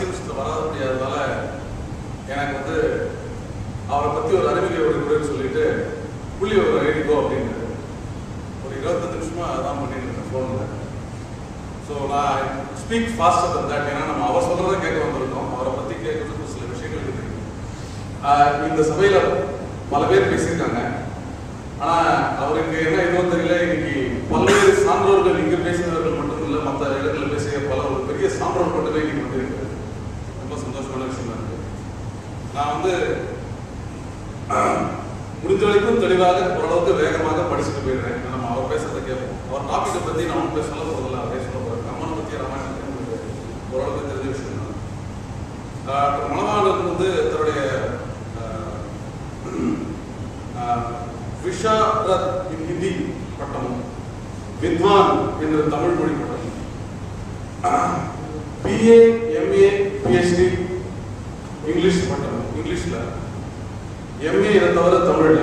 அரசியல் வர முடியாததால எனக்கு வந்து அவரை பத்தி ஒரு அறிமுக ஒரு கூட சொல்லிட்டு புள்ளி விவரம் எழுதிக்கோ அப்படின்னு ஒரு இருபத்தஞ்சு நிமிஷமா அதான் பண்ணிட்டு இருக்கேன் ஃபோனில் ஸோ நான் ஸ்பீக் ஃபாஸ்டர் தன் தட் ஏன்னா நம்ம அவர் சொல்றதை கேட்க வந்திருக்கோம் அவரை பத்தி கேட்கறதுக்கு சில விஷயங்கள் இருக்கு ஆஹ் இந்த சபையில பல பேர் பேசியிருக்காங்க ஆனா அவருக்கு என்ன இதுவும் தெரியல இன்னைக்கு பல்வேறு சான்றோர்கள் இங்க பேசினவர்கள் மட்டும் இல்ல மற்ற இடங்களில் பேசிய பல ஒரு பெரிய சான்றோர் மட்டுமே இன்னைக்கு வந்து இருக்கு ரொம்ப சந்தோஷமான விஷயமா இருக்கு நான் வந்து முடிஞ்ச வரைக்கும் தெளிவாக ஓரளவுக்கு வேகமாக படிச்சுட்டு போயிடுறேன் நம்ம அவர் பேசுறதை கேட்போம் அவர் டாபிக்கை பத்தி நான் ஒன்றும் சொல்ல போறதில்ல அவரே சொல்ல போறாரு கம்மனை பத்தி ராமாயணத்தை உங்களுக்கு ஓரளவுக்கு தெரிஞ்ச விஷயம் தான் ஆஹ் மணவாளன் வந்து தன்னுடைய விஷாரத் இன் ஹிந்தி பட்டமும் வித்வான் என்ற தமிழ் மொழி பட்டம் பிஏ எம்ஏ பிஹெச்டி இங்கிலீஷ் பட்டம் இங்கிலீஷ்ல எம்ஏ இதை தவிர தமிழ்ல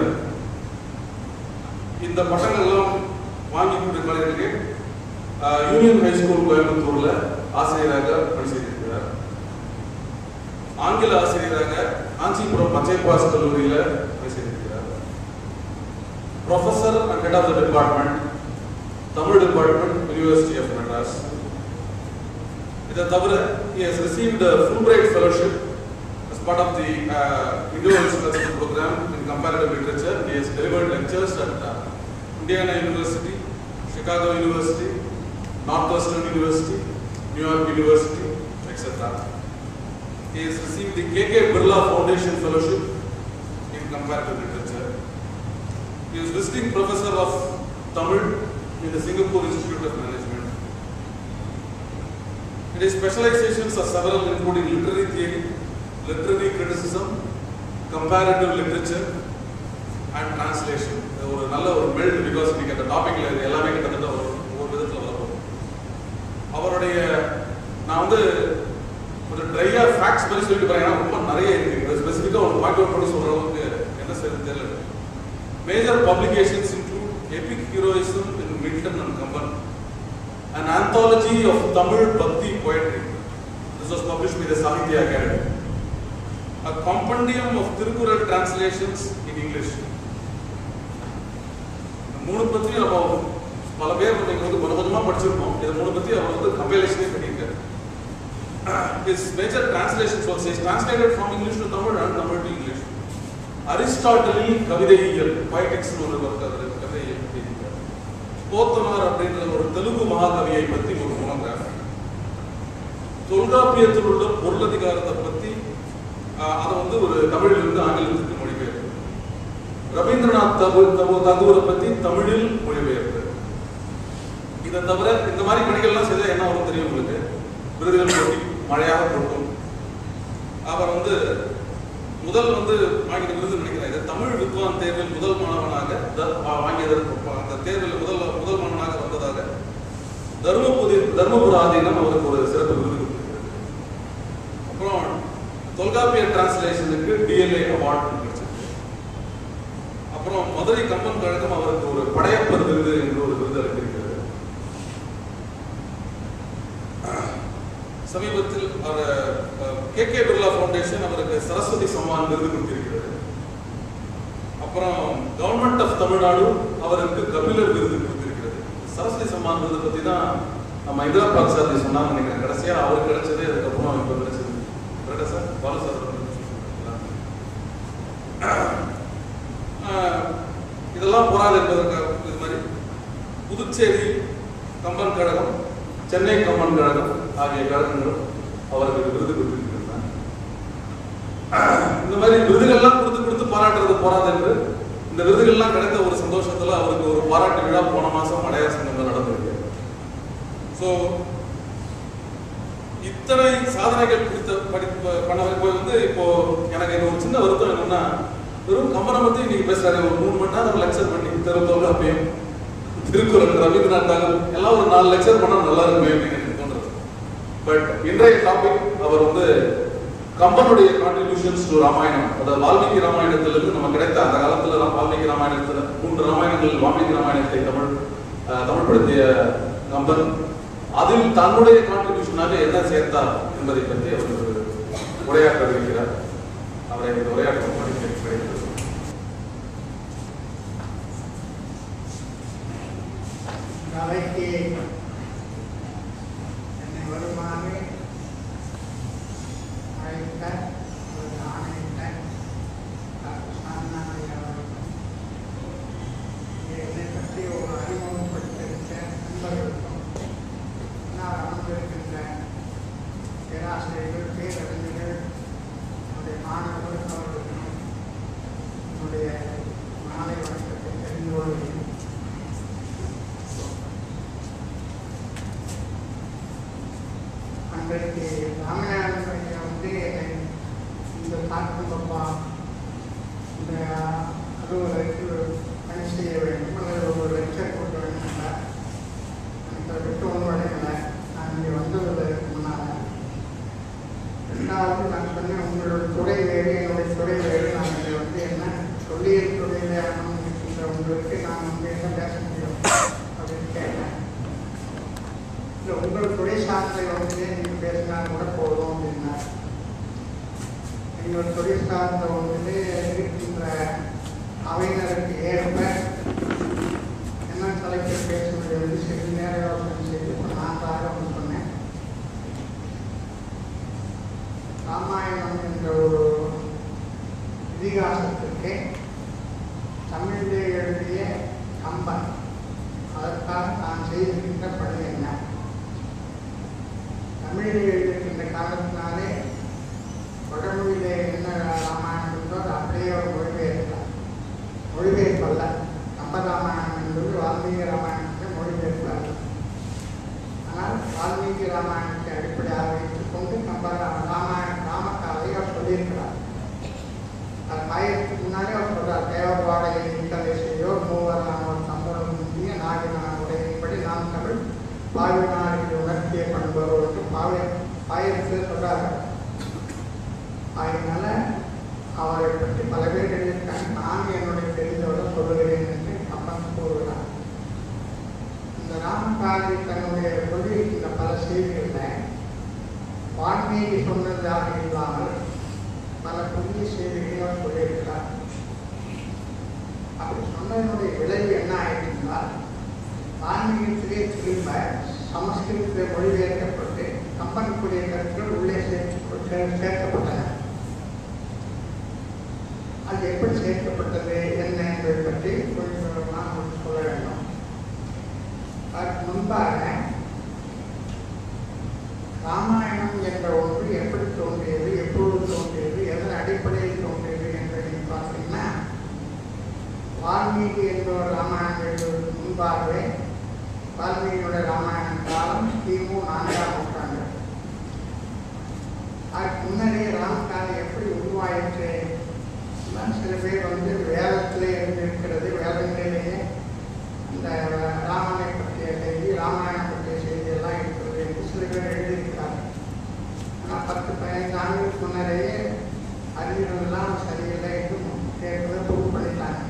இந்த பட்டங்கள்லாம் வாங்கி கொடுக்கறதுக்கு யூனியன் ஹை ஸ்கூல் கோயம்புத்தூர்ல ஆசிரியராக பணிசெய்திருக்கிறார் ஆங்கில ஆசிரியராக காஞ்சிபுரம் பச்சைப்பாஸ் கல்லூரியில பணிசெய்திருக்கிறார் professor and head of the department Tamil department university of Madras இதை தவிர he has received a Fulbright fellowship as part of the uh, Indo-International program in comparative literature. He has delivered lectures at uh, Indiana University, Chicago University, Northwestern University, New York University, etc. He has received the KK Birla Foundation Fellowship in comparative literature. He is visiting professor of Tamil in the Singapore Institute of Management. And his specializations are several, including literary theory, literary criticism, comparative literature, and translation. இது ஒரு நல்ல ஒரு melt because இன்னைக்கு அந்த டாபிக்ல இது எல்லாமே கிட்டத்தட்ட ஒரு ஒரு விதத்தில் வரப்போம் அவருடைய நான் வந்து கொஞ்சம் ட்ரையா ஃபேக்ட்ஸ் மாதிரி சொல்லிட்டு போறேன் ஏன்னா ரொம்ப நிறைய இருக்கு ஸ்பெசிஃபிக்காக ஒரு பாயிண்ட் அவுட் பண்ணி சொல்ற அளவுக்கு என்ன செய்யறது தெரியல major publications include epic heroism in Milton and Kamban an anthology of Tamil Bhakti poetry. This was published by the Sahitya Academy. A compendium of Tirukural translations in English. இந்த மூணு பத்தியும் நம்ம பல பேர் இன்னைக்கு வந்து கொஞ்சம் கொஞ்சமா படிச்சிருப்போம் இது மூணு பத்தி அவர் வந்து கம்பைலேஷனே பண்ணியிருக்காரு His major translations also is translated from English to Tamil and Tamil to English. அரிஸ்டாட்டலில் கவிதையியல் poetics ஒரு work அது கவிதையியல் எழுதியிருக்காரு. போத்தனார் அப்படின்ற ஒரு தெலுங்கு மகாகவியை பத்தி ஒரு மோனோகிராஃப் தொல்காப்பியத்தில் உள்ள பொருளதிகாரத்தை பத்தி ஆஹ், அதை வந்து ஒரு தமிழிலிருந்து ஆங்கிலத்துக்கு மொழிபெயர்ப்பு ரவீந்திரநாத் தகு- தகு- தகூரை பத்தி தமிழில் மொழிபெயர்ப்பு இதை தவிர இந்த மாதிரி பணிகள்லாம் செய்தா என்ன வரும் தெரியும் உங்களுக்கு விருதுகள் போட்டி மழையாக கொடுக்கும் அவர் வந்து முதல் வந்து வாங்கின விருது நினைக்கிறேன் இது தமிழ் வித்வான் தேர்வில் முதல் மாணவனாக த- வா- வாங்கியதற்கு அந்த தேர்வில் முதல் முதல் மாணவனாக வந்ததாக தருமபுரி தருமபுர ஆதீனம் அவருக்கு ஒரு சிறப்பு விருது கொடுத்திருக்கிறது. அப்புறம் தொல்காப்பிய டிரான்ஸ்லேஷனுக்கு டிஎல்ஏ அவார்டு கிடைச்சிருக்கு அப்புறம் மதுரை கம்பன் கழகம் அவருக்கு ஒரு படையப்பர் விருது என்று ஒரு விருது அளித்திருக்கிறது சமீபத்தில் அவர் கே கே பிர்லா ஃபவுண்டேஷன் அவருக்கு சரஸ்வதி சம்மான் விருது கொடுத்திருக்கிறது அப்புறம் கவர்மெண்ட் ஆஃப் தமிழ்நாடு அவருக்கு கபிலர் விருது கொடுத்திருக்கிறது சரஸ்வதி சம்மான் விருது பத்தி தான் நம்ம இந்திரா பாக்சாரதி சொன்னாங்க நினைக்கிறேன் கடைசியா அவருக்கு கிடைச்சது அதுக்கப்புறம் இப்போ கிடைச்சது கரெக்டா சார் பாலு சார் ஆஹ், இதெல்லாம் போராது என்பதற்காக இது மாதிரி புதுச்சேரி கம்பன் கழகம் சென்னை கம்பன் கழகம் ஆகிய கழகங்கள் அவருக்கு விருது கொடுத்திருக்கிறாங்க இந்த மாதிரி விருதுகள்லாம் கொடுத்து கொடுத்து பாராட்டுறது போராது என்று இந்த விருதுகள்லாம் கிடைத்த ஒரு சந்தோஷத்துல அவருக்கு ஒரு பாராட்டு விழா போன மாசம் அடையார் சங்கம்ல நடந்திருக்கு ஸோ இத்தனை சாதனைகள் குறித்த படிப்பு பண்ண இப்போ வந்து இப்போ எனக்கு இது ஒரு சின்ன வருத்தம் என்னன்னா வெறும் கம்பனை பத்தி நீங்க பேசுறாரு ஒரு மூணு மணி நேரம் லெக்சர் பண்ணி தெருத்தோடு அப்பயும் திருக்குறள் ரவீந்திரநாத் தாகூர் எல்லாம் ஒரு நாலு லெக்சர் பண்ணா நல்லா இருக்குமே அப்படின்னு எனக்கு தோன்றது பட் இன்றைய டாபிக் அவர் வந்து கம்பனுடைய கான்ட்ரிபியூஷன்ஸ் டு ராமாயணம் அதாவது வால்மீகி ராமாயணத்திலிருந்து நம்ம கிடைத்த அந்த காலத்துல ரா- வால்மீகி ராமாயணத்துல மூன்று ராமாயணங்கள் வால்மீகி ராமாயணத்தை தமிழ் அஹ், தமிழ்படுத்திய கம்பன் அதில் தன்னுடைய கான்ட்ரிபியூஷனாக என்ன சேர்த்தார் என்பதை பற்றி அவர் ஒரு உரையாற்ற இருக்கிறார் அவரை இந்த உரையாற்றுமாறு கேட்கிறேன் நாளைக்கு என்னை வருமாறு அழைத்த ஒரு ஆணையிட்ட சாமிநாதை அவர்களுக்கும் என்னை பற்றி ஒரு அறிமுகப்படுத்தியிருக்க நண்பர்களுக்கும் நான் அமர்ந்திருக்கின்ற பேராசிரியர்கள் பேரறிஞர்கள் என்னுடைய மாணவர்கள் அவர்களுக்கும் என்னுடைய மாலை வணக்கத்தை தெரிந்து கொள்கிறேன் அன்றைக்கு ராமநாதன் ஐயா வந்து என்னை இந்த தாக்கம் அப்பா இந்த அலுவலருக்கு பணி செய்ய வேண்டும் அல்லது ஒரு லெக்சர் கொடுக்க வேண்டும் என்றார் அந்த விட்டு ஒன்றுடையல நான் இங்கே வந்ததற்கு முன்னால் ரெண்டாவது நான் சொன்னேன் உங்களோட துறை வேறு என்னுடைய துறை வேறு நான் இதை வந்து என்ன தொல்லியல் துறையில் இருக்கின்ற உங்களுக்கு நான் வந்து என்ன பேச முடியும் அப்படின்னு கேட்டேன் இல்லை உங்கள் துறை சார்ந்த வந்து நீங்கள் பேசினா கூட போதும் அப்படின்னா எங்கள் துறை சார்ந்த வந்து இருக்கின்ற அவையினருக்கு ஏற்ப என்ன தலைப்பில் பேசுவது வந்து சிறிது நேர யோசனை செய்து இப்போ நான் ஆரம்பம் சொன்னேன் ராமாயணம் என்ற ஒரு இதிகாசத்திற்கு தமிழிலே எழுதிய கம்பன் அதற்காக நான் செய்திருக்கின்ற பணி என்ன தமிழில் எழுதியிருக்கின்ற காரணத்தினாலே வடமொழியிலே என்ன ராமாயணம் இருந்தோ அது அப்படியே அவர் மொழிபெயர்த்தார் மொழிபெயர்ப்பல்ல கம்ப ராமாயணம் என்பது வால்மீகி ராமாயணத்தை மொழிபெயர்ப்பார் ஆனால் வால்மீகி ராமாயணத்தை அடிப்படையாக வைத்துக் கொண்டு கம்ப ரா- ராமாயண ராமகாதை அவர் சொல்லியிருக்கிறார் அது ஆயிரத்துக்கு முன்னாடி அவர் சொல்றார் தேவபாடை கதை செய்யோர் மூவர் நாமர் சம்பளம் முந்திய நாகினான் உரையின்படி நாம் தமிழ் பாவினாருக்கு உணர்த்திய பண்பவர் என்று பாவை ஆயிரத்தில் சொல்றார்கள் அதனால அவரை பற்றி பல பேர் எழுதியிருக்காங்க நான் என்னுடைய தெரிந்தவரை சொல்லுகிறேன் என்று அப்பன் கூறுகிறார் இந்த ராமகாரி தன்னுடைய சொல்லியிருக்கின்ற பல செய்திகளில் வால்மீகி சொன்னதாக இல்லாமல் பல புதிய செய்திகளையும் சொல்லியிருக்கிறார் அப்படி சொன்னதனுடைய விளைவு என்ன ஆயிடுச்சுன்னா ஆன்மீகத்திலே திரும்ப சமஸ்கிருதத்தில் மொழிபெயர்க்கப்பட்டு கம்பனுக்குரிய கருத்துக்கள் உள்ளே சேர்த்து சே- சேர்க்கப்பட்டன அது எப்படி சேர்க்கப்பட்டது என்ன என்பதை பற்றி கொஞ்சம் நான் உங்களுக்கு சொல்ல வேண்டும் அதற்கு முன்பாக ராமாயணம் என்ற ஒன்று எப்படி தோன்றியது எப்பொழுது தோன்றியது எதன் அடிப்படையில் தோன்றியது என்று நீங்கள் பார்த்தீங்கன்னா வால்மீகி என்பவர் ராமாயணம் எழுதுவதற்கு முன்பாகவே வால்மீகியோட ராமாயண காலம் கிமு நான்காம் நூற்றாண்டு அதுக்கு முன்னாடியே ராமகாலை எப்படி உருவாயிற்று எல்லாம் சில பேர் வந்து வேதத்திலே இருந்திருக்கிறது வேதங்களிலேயே இந்த ராமனை பற்றிய செய்தி ராமாயணம் பற்றிய செய்தி எல்லாம் இருக்கிறது என்று சில பேர் எழுதியிருக்கிறார்கள் ஆனால் பத்து பதினைந்து ஆண்டுகளுக்கு முன்னரேயே அறிஞர்கள்லாம் சரியில்லை என்று கேட்பதை ப்ரூவ் பண்ணிட்டாங்க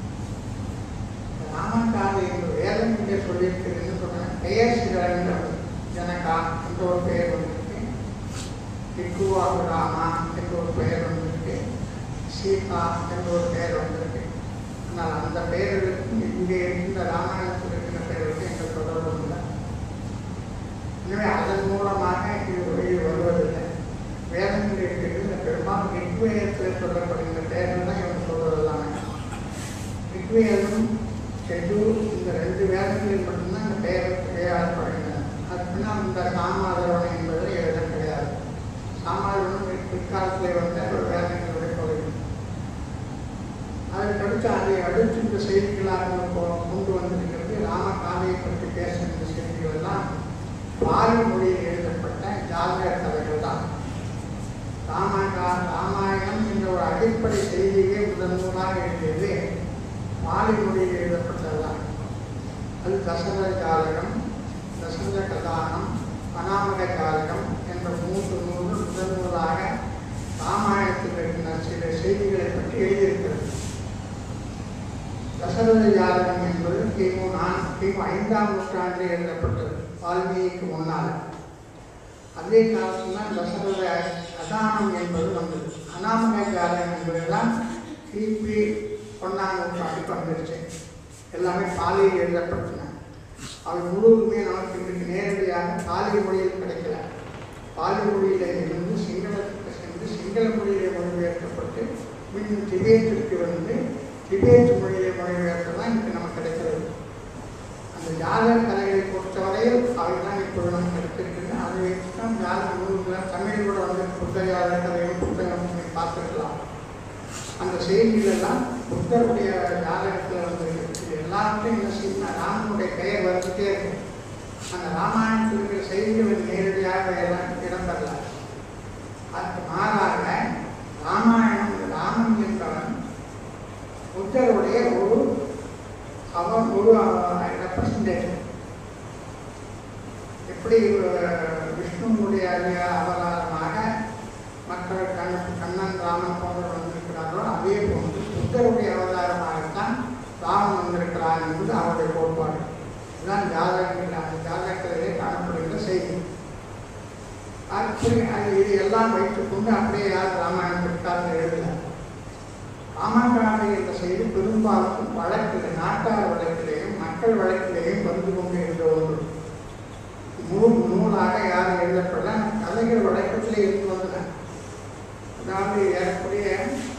ராமகாலை என்று வேதம் இங்கே சொல்லியிருக்கிறதுன்னு சொன்னாங்க பெயர் சிவன் ஜனகா என்ற ஒரு பெயர் வந்திருக்கு திக்குவாகு ராமா என்ற ஒரு பெயர் வந்திருக்கு சீதா என்ற ஒரு பெயர் வந்திருக்கு ஆனால் அந்த பெயர்களுக்கும் இங்கே இருக்கின்ற ராமாயணத்தில் இருக்கிற பெயர்களுக்கும் எந்த தொடர்பும் இல்லை எனவே அதன் மூலமாக இது வெளியே வருவதில்லை வேதங்கள் இருக்கிறது பெரும்பாலும் ரிக்வேதத்தில் சொல்லப்படுகின்ற பெயர்கள் தான் இவங்க சொல்றது எல்லாமே ரிக்வேதம் ஷெட்யூல் இந்த ரெண்டு வேதங்களில் மட்டும்தான் இந்த பெயர் பெயராடப்படுகின்றன அதுக்கு பின்னால் இந்த சாமாதரவணை என்பது எழுதம் கிடையாது சாமாதரவணம் பிற்காலத்தில் வந்த ஒரு வேதங்களுடைய பகுதி அதற்கடுத்து அதை அடுத்து இந்த செய்திகளாக கொ- கொண்டு வந்திருக்கிறது ராமகாதையை பற்றி பேசுகின்ற செய்திகள் எல்லாம் பாலி மொழியில் எழுதப்பட்ட ஜாதக கதைகள் தான் ராமாயணா ராமாயணம் என்ற ஒரு அடிப்படை செய்தியை முதன் முதலாக எழுதியது பாலி மொழியில் எழுதப்பட்டதுதான் அது தசரத ஜாதகம் தசரத கதானம் அனாமக ஜாதகம் என்ற மூன்று நூல்கள் முதன் முதலாக ராமாயணத்தில் இருக்கின்ற சில செய்திகளை பற்றி எழுதியிருக்கிறது தசரத ஜாதகம் என்பது கிமு நான் கிமு ஐந்தாம் நூற்றாண்டில் எழுதப்பட்டது வால்மீகிக்கு முன்னால் அதே காலத்தில் தான் தசரத தசானம் என்பது வந்தது அனாமக ஜாதகம் என்பதெல்லாம் கிபி ஒன்றாம் நூற்றாண்டுக்கு வந்துருச்சு எல்லாமே பாலியில் எழுதப்பட்டன அவை முழுவதுமே நமக்கு இன்றைக்கு நேரடியாக பாலி மொழியில் கிடைக்கல பாலி மொழியில இருந்து சிங்களத்துக்கு சென்று சிங்கள மொழியிலே மொழிபெயர்க்கப்பட்டு மீண்டும் திபேத்திற்கு வந்து திபேத் மொழியிலே மொழிபெயர்த்ததான் இன்றைக்கு நமக்கு கிடைக்கிறது அந்த ஜாதக கலைகளை பொறுத்தவரையில் அவைதான் இப்பொழுது நமக்கு கிடைத்திருக்கிறது அதை வைத்துதான் ஜாதக நூல்கள் தமிழ் கூட வந்து புத்த ஜாதக கதையும் புத்தகம் நீங்கள் பார்த்துருக்கலாம் அந்த செய்திகள் எல்லாம் புத்தருடைய ஜாதகத்தில் வந்து இது எல்லாத்தையும் என்ன செய்யணும்னா ராமனுடைய பெயர் வந்துட்டே இருக்கு அந்த ராமாயணத்தில் இருக்கிற செய்திகள் நேரடியாக எல்லாம் இடம்பெறல அதுக்கு மாறாக ராமாயணம் ராமன் என்பவன் புத்தருடைய ஒரு அவன் ஒரு ரெப்ரசன்டேஷன் எப்படி அஹ், விஷ்ணுவுடைய அவதாரமாக மக்கள் கண் கண்ணன் ராமன் போன்றவர் வந்திருக்கிறார்களோ அதே போன்று புத்தருடைய அவதாரமாகத்தான் ராமன் வந்திருக்கிறார் என்பது அவருடைய கோட்பாடு இதுதான் ஜாதகங்கள் அந்த ஜாதகத்திலே காணப்படுகிற செய்தி அப்படி அது இது எல்லாம் வைத்துக்கொண்டு அப்படியே யார் ராமாயணம் பிற்காலத்தில் எழுதல ராமாயண என்ற செய்தி பெரும்பாலும் வழக்கில் நாட்டார் வழக்கிலேயும் மக்கள் வழக்கிலேயும் வந்து கொண்டு இருந்த ஒன்று முழு நூலாக யாரும் எழுதப்படல கலைஞர் வழக்கத்திலே இருந்து வந்தன அதாவது ஏறக்குறைய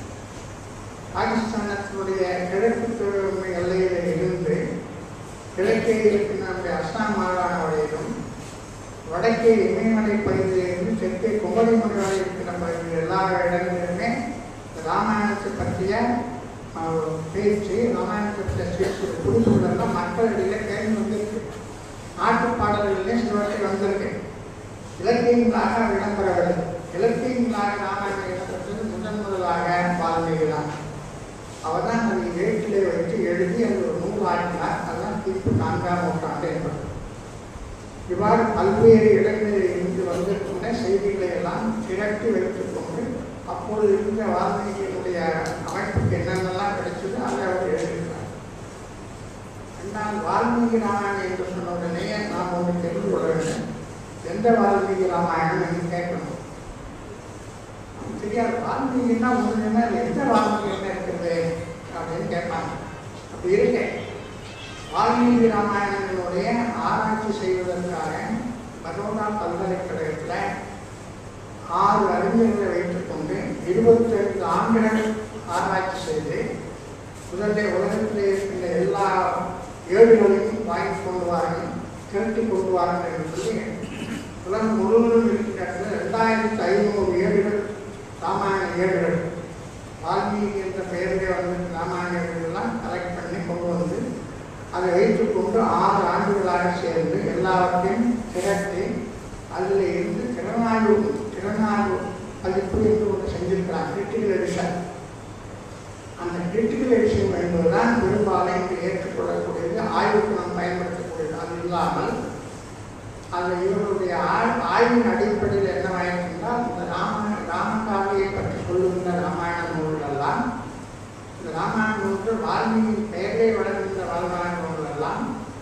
பாகிஸ்தானத்தினுடைய கிழக்கு துறை எல்லையில இருந்து கிழக்கே இருக்கின்ற நம்முடைய அஸ்ஸாம் மாகாண வரையிலும் வடக்கே இமயமலை பகுதியிலிருந்து தெற்கே குமரிமலை வரை இருக்கிற பகுதி எல்லா இடங்களிலுமே இந்த ராமாயணத்தை பற்றிய அஹ், பேச்சு ராமாயணத்தை பற்றிய பேச்சு குறிப்புகளெல்லாம் மக்களிடையே கேள்வி வந்திருக்கு நாட்டு பாடல்களிலே சிலவற்றை வந்திருக்கு இலக்கியங்களாக அது இடம்பெறவில்லை இலக்கியங்களாக ராமாயணம் இடம்பெற்றது முதன் முதலாக வால்மீகி தான் அவர் தான் அதை எழுத்திலே வைத்து எழுதி அது ஒரு நூலாக்கினார் அதுதான் கிபி நான்காம் நூற்றாண்டு என்பது இவ்வாறு பல்வேறு இடங்களில் இருந்து வந்திருக்கின்ற செய்திகளை எல்லாம் திரட்டி வைத்துக் கொண்டு அப்பொழுது இருந்த வால்மீகியினுடைய அமைப்புக்கு என்னென்னலாம் கிடைச்சது அதை அவர் எழுதியிருக்கிறார் என்றால் வால்மீகி ராமாயணம் என்று சொன்ன உடனே நாம் ஒன்று தெரிந்து கொள்ள வேண்டும் எந்த வால்மீகி ராமாயணம் என்று கேட்கணும் நமக்கு தெரியாது வால்மீகின்னா ஒன்றுன்னா எந்த வால்மீகி என்ன இருக்குது அப்படின்னு கேட்பாங்க அப்படி இருக்கேன் வால்மீகி ராமாயணங்களுடைய ஆராய்ச்சி செய்வதற்காக பரோடா பல்கலைக்கழகத்தில் ஆறு அறிஞர்களை வைத்துக்கொண்டு இருபத்தைந்து ஆண்டுகள் ஆராய்ச்சி செய்து முதலில் உலகத்திலே இருக்கின்ற எல்லா ஏடுகளையும் வாங்கி கொண்டு வாருங்கள் திரட்டி கொண்டு வாருங்கள் என்று சொல்லி உலகம் முழுவதும் இருக்கின்ற ரெண்டாயிரத்தி ஐநூறு ஏடுகள் ராமாயண ஏடுகள் வால்மீகி என்ற பெயரிலே வந்து ராமாயண ஏடுகள்லாம் கலெக்ட் பண்ணி கொண்டு வந்து அதை வைத்துக்கொண்டு ஆறு ஆண்டுகளாக சேர்ந்து எல்லாவற்றையும் திரட்டி அதில் இருந்து திறனாய்வு திறனாய்வு பதிப்பு என்று ஒன்று செஞ்சிருக்கிறாங்க கிரிட்டிக்கல் எடிஷன் அந்த கிரிட்டிக்கல் எடிஷன் என்பதுதான் பெரும்பாலும் இன்று ஏற்றுக்கொள்ளக்கூடியது ஆய்வுக்கு நாம் பயன்படுத்தக்கூடியது அது இல்லாமல் அந்த இவருடைய ஆய்- ஆய்வின் அடிப்படையில் என்னவாயிருக்கின்றால் இந்த ராம ராமகாவியை பற்றி சொல்லுகின்ற ராமாயண நூல்கள் எல்லாம் இந்த ராமாயண நூல்கள் வால்மீகியின் பெயரை வழங்குகின்ற ராமாயண நூல்கள் எல்லாம்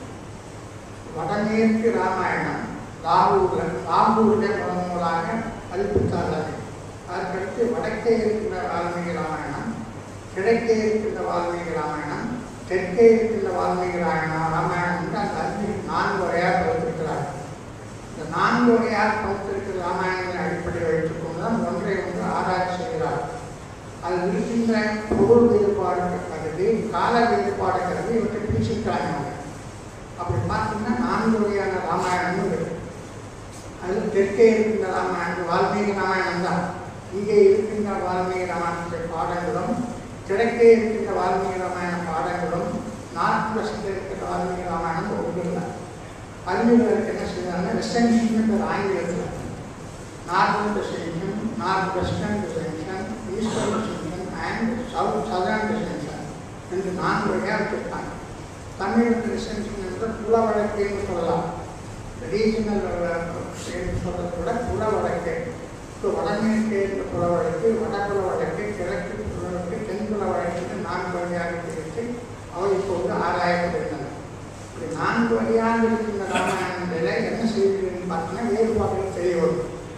வடமேற்கு ராமாயணம் லாகூர்ல லாகூரிலே முதன் முதலாக பதிப்பித்தார்கள் அதற்கடுத்து வடக்கே இருக்கின்ற வால்மீகி ராமாயணம் கிழக்கே இருக்கின்ற வால்மீகி ராமாயணம் தெற்கே இருக்கின்ற வால்மீகி ராமாயணம் ராமாயணம் என்று அந்த அறிஞர் நான்கு வகையாக பகுத்திருக்கிறார்கள் இந்த நான்கு வகையாக பகுத்திருக்கிற ராமாயணங்களை அடிப்படையில் வைத்துக்கொண்டு தான் ஒன்றை ஒன்று ஆராய்ச்சி செய்கிறார் அதில் இருக்கின்ற பொருள் வேறுபாடு கருதி கால வேறுபாடு கருதி இவற்றை பிரிச்சிருக்கிறாங்க அவங்க. அப்படி பார்த்தீங்கன்னா நான்கு வகையான ராமாயணமும் இருக்கு அதில் தெற்கே இருக்கின்ற ராமாயணம் வால்மீகி ராமாயணம் தான் இங்கே இருக்கின்ற வால்மீகி ராமாயணத்துடைய பாடங்களும் கிழக்கே இருக்கின்ற வால்மீகி ராமாயண பாடங்களும் நார்த் வெஸ்டில் இருக்கிற வால்மீகி ராமாயணம் ஒன்று இல்லை அறிஞர்களுக்கு என்ன செய்யறாங்கன்னா வெஸ்டர்ன் ஆங்கிலத்தில் north distinction north western distinction eastern distinction and south southern distinction என்று நான்கு வகையாக வச்சிருக்காங்க தமிழ் டிஸ்டிங்ஷன் என்ற குல வழக்குன்னு சொல்லலாம் ரீஜனல் சொல்றதை விட குல வழக்கு இப்போ வடமேற்கு என்ற குல வழக்கு வடகுல வழக்கு கிழக்கு குல வழக்கு தென்குல வழக்கு நான்கு வகையாக பிரித்து அவை இப்போது ஆராயப்படுகின்றன இப்படி நான்கு வகையாக இருக்கின்ற ராமாயணங்களில் என்ன செய்திகள்னு பார்த்தீங்கன்னா வேறுபாடுகள் தெரிய வரும்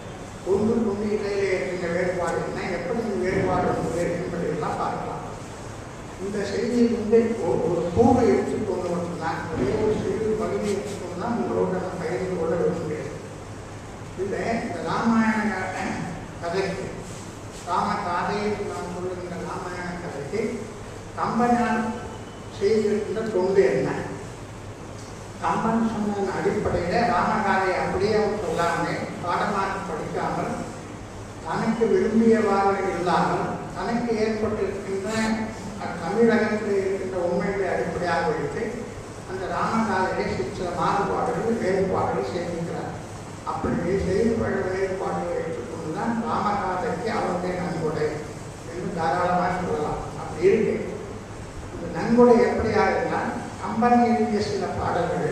ஒன்றுக்கு ஒன்று இடையிலே இருக்கின்ற வேறுபாடு என்ன எப்படி இந்த வேறுபாடு வந்தது என்பதையெல்லாம் பார்க்கலாம் இந்த செய்தியில் வந்து ஒரு ஒரு பூவை எடுத்துக்கொண்டு மட்டும்தான் ஒரே ஒரு சிறு பகுதி எடுத்துக்கொண்டு தான் உங்களோட நான் பகிர்ந்து கொள்ள விரும்புகிறேன் இதில் இந்த ராமாயண கதைக்கு ராம காதையை நாம் சொல்லுகின்ற ராமாயண கதைக்கு கம்பனால் செய்திருக்கின்ற தொண்டு என்ன கம்பன் சொன்ன அடிப்படையில் ராமகாதை அப்படியே அவன் சொல்லாமல் பாடமாக படிக்காமல் தனக்கு விரும்பியவாறு இல்லாமல் தனக்கு ஏற்பட்டிருக்கின்ற தமிழகத்தில் இருக்கின்ற உண்மைகளை அடிப்படையாக வைத்து அந்த ராமகாதையை சில மாறுபாடுகள் வேறுபாடுகள் செய்திருக்கிறார் அப்படி செய்திப்பட வேறுபாடுகளை ஏற்றுக்கொண்டு தான் ராமகாதைக்கு அவருடைய நன்கொடை என்று தாராளமாக சொல்லலாம் அப்படி இருக்கு இந்த நன்கொடை எப்படியாக இருந்தால் கம்பன் எழுதிய சில பாடல்கள்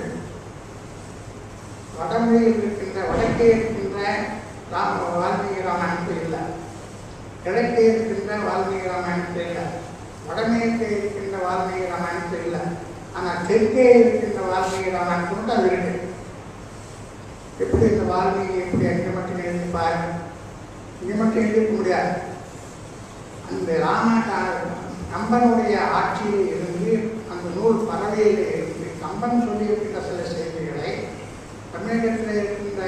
வடமொழியில் இருக்கின்ற வடக்கே இருக்கின்ற ராம வால்மீகி ராமாயணத்தில் இல்லை கிழக்கே இருக்கின்ற வால்மீகி ராமாயணத்தில் இல்லை வடமேற்கே இருக்கின்ற வால்மீகி ராமாயணத்தில் இல்லை ஆனால் தெற்கே இருக்கின்ற வால்மீகி ராமாயணத்தில் மட்டும் அது இருக்கு எப்படி இந்த வால்மீகி எப்படி அங்கே மட்டும் எழுதி பாருங்க இங்கே மட்டும் எழுதிக்க முடியாது அந்த ராம கம்பனுடைய ஆட்சியில் இருந்து அந்த நூல் பறவையில் இருந்து கம்பன் சொல்லியிருக்கின்ற சில செய்திகளை தமிழகத்தில் இருக்கின்ற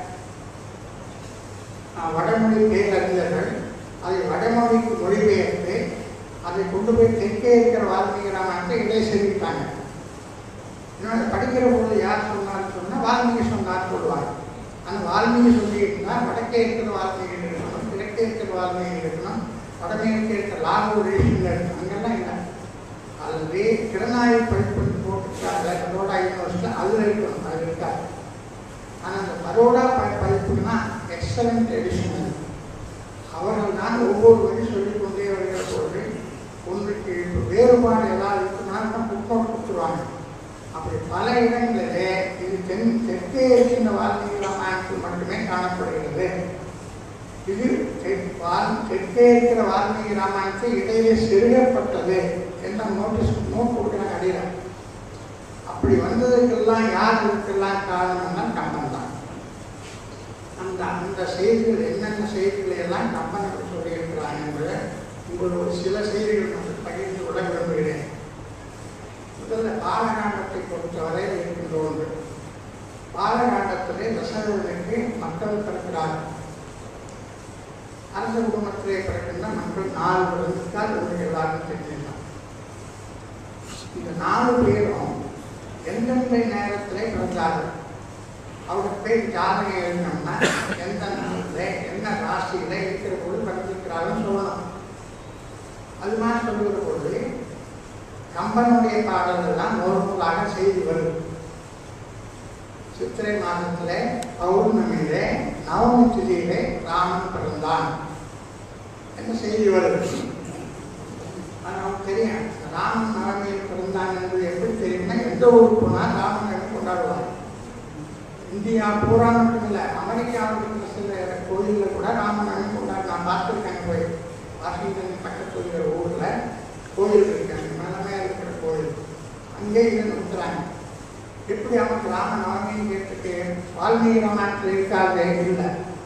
அஹ், வடமொழி பேரறிஞர்கள் அதை வடமொழிக்கு மொழிபெயர்த்து அதை கொண்டு போய் தெற்கே இருக்கிற வால்மீகி ராமாயணத்தை இடை செலுத்தாங்க இன்னொன்று படிக்கிற பொழுது யார் சொன்னான்னு சொன்னால் வால்மீகி சொன்னார் சொல்லுவாங்க அந்த வால்மீகி சொல்லியிருந்தா வடக்கே இருக்கிற வால்மீகி இருக்கணும் கிழக்கே இருக்கிற வால்மீகி இருக்கணும் வடமேற்கே இருக்கிற லாகூர் இருக்கணும் அங்கெல்லாம் இல்லை அல்லது திறனாய்வு படிப்பு போட்டுருக்காங்க பரோடா யூனிவர்சிட்டியில் அதில் இருக்கணும் அது இருக்காது ஆனால் அந்த பரோடா ப படிப்புனா எக்ஸலண்ட் எடிஷன் அவர்கள் தான் ஒவ்வொரு வழி சொல்லிக் கொண்டே வருகிற பொழுது ஒன்றுக்கு வேறுபாடு ஏதாவது இருக்குன்னா தான் புட்நோட் கொடுத்துருவாங்க அப்படி பல இடங்களிலே இது தென் தெற்கே இருக்கின்ற வால்மீகி ராமாயணத்தில் மட்டுமே காணப்படுகிறது இது தெற்- வால் தெற்கே இருக்கிற வால்மீகி ராமாயணத்தை இடையிலே செருகப்பட்டது என்ற நோட்டீஸ் நோட் கொடுக்குறாங்க அடியில் அப்படி வந்ததுக்கெல்லாம் யார் இதுக்கெல்லாம் காரணம்னா கம்பன் தான் அந்த அந்த செய்திகள் என்னென்ன செய்திகளை எல்லாம் கம்பன் அப்படி சொல்லியிருக்கிறாங்க என்பதை உங்களோட சில செய்திகள் மட்டும் பகிர்ந்து கொள்ள விரும்புகிறேன் முதல்ல பாலகாண்டத்தை பொறுத்தவரை இருக்கின்ற ஒன்று பாலகாண்டத்திலே தசரதனுக்கு மக்கள் பிறக்கிறார்கள் அரச குடும்பத்திலே பிறக்கின்ற மக்கள் நாலு பிறந்தால் உங்களுக்கு எல்லாருக்கும் தெரிஞ்சிருக்கலாம் இந்த நாலு பேரும் எந்தெந்த நேரத்திலே பிறந்தார்கள் அவருக்கு பேர் ஜாதகம் எழுதினோம்னா எந்த நாளில் என்ன ராசியில் இருக்கிற போது பிறந்திருக்கிறார்கள் சொல்லணும் அது மாதிரி சொல்லுகிற பொழுது கம்பனுடைய பாடல்கள் தான் நோர்மலாக செய்தி வருது சித்திரை மாதத்திலே பௌர்ணமியிலே நவமி திதியிலே ராமன் பிறந்தான் என்ன செய்தி வருது அது நமக்கு தெரியும் ராமன் நவமியில் பிறந்தான் என்பது எப்படி தெரியும்னா எந்த ஊருக்கு போனால் ராமன் எப்படி கொண்டாடுவாங்க இந்தியா பூரா மட்டும் இல்லை அமெரிக்காவில் இருக்கிற சில கோயிலில் கூட ராமன் கொண்டாடு நான் பார்த்துருக்கேன் போய் வாஷிங்டன் பக்கத்தில் இருக்கிற ஊரில் கோயில் இருக்காங்க மேலமே இருக்கிற கோயில் அங்கே இதை நிறுத்துறாங்க எப்படி அவனுக்கு ராம நவமின்னு கேட்டுட்டு வால்மீகி ராமாயணத்தில் இருக்காது இல்லை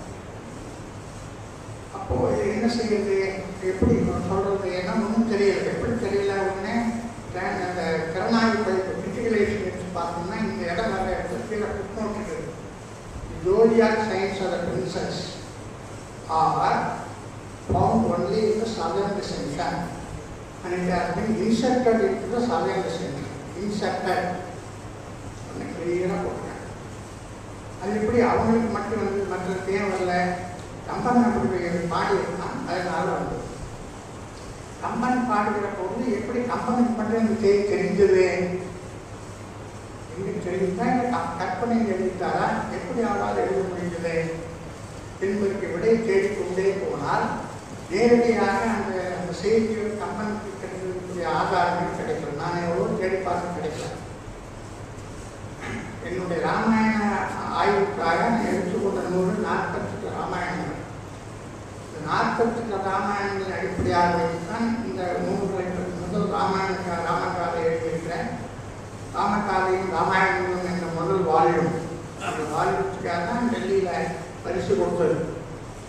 அப்போ இது என்ன செய்யுது எப்படி சொல்றது ஏன்னா ஒன்றும் தெரியல எப்படி தெரியல உடனே ட்ரான் அந்த திறனாய்வு படிப்பு கிரிட்டிகலைசேஷன் எடுத்து பார்த்தோம்னா இந்த இடம் வர இடத்துல கீழே footnote zodiac science of the princes are found only in the southern centre and it has been inserted into the southern center. Inserted. கிளியராக போட்டாங்க அது எப்படி அவங்களுக்கு மட்டும் வந்து மற்ற தேவையில்ல கம்பன் அப்படி பாடியிருக்கான் அதனால வந்து கம்பன் பாடுகிற பொழுது எப்படி கம்பனுக்கு மட்டும் இந்த செய்தி தெரிஞ்சது எங்களுக்கு தெரிஞ்சுதான் இல்லை க- கற்பனை எழுதிட்டாரா எப்படி அவரால் எழுத முடிஞ்சது என்பதற்கு விடை தேடிக்கொண்டே போனால் நேரடியாக அந்த அந்த செய்திகள் கம்பனுக்கு கிடைக்கக்கூடிய ஆதாரங்கள் கிடைக்கல நான் எவ்வளோ தேடி பார்த்து கிடைக்கல என்னுடைய ராமாயண ஆய்வுக்காக நான் எடுத்துக்கொண்ட நூல் நாற்பத்தெட்டு ராமாயணங்கள் இந்த நாற்பத்தெட்டு ராமாயணங்களை அடிப்படையாக வைத்துதான் இந்த நூல்களை முதல் ராமாயண ராமகாதை எழுதியிருக்கிறேன் ராமகாதையும் ராமாயணங்களும் என்ற முதல் வால்யூம் அந்த வால்யூத்துக்காக தான் டெல்லியில் பரிசு கொடுத்தது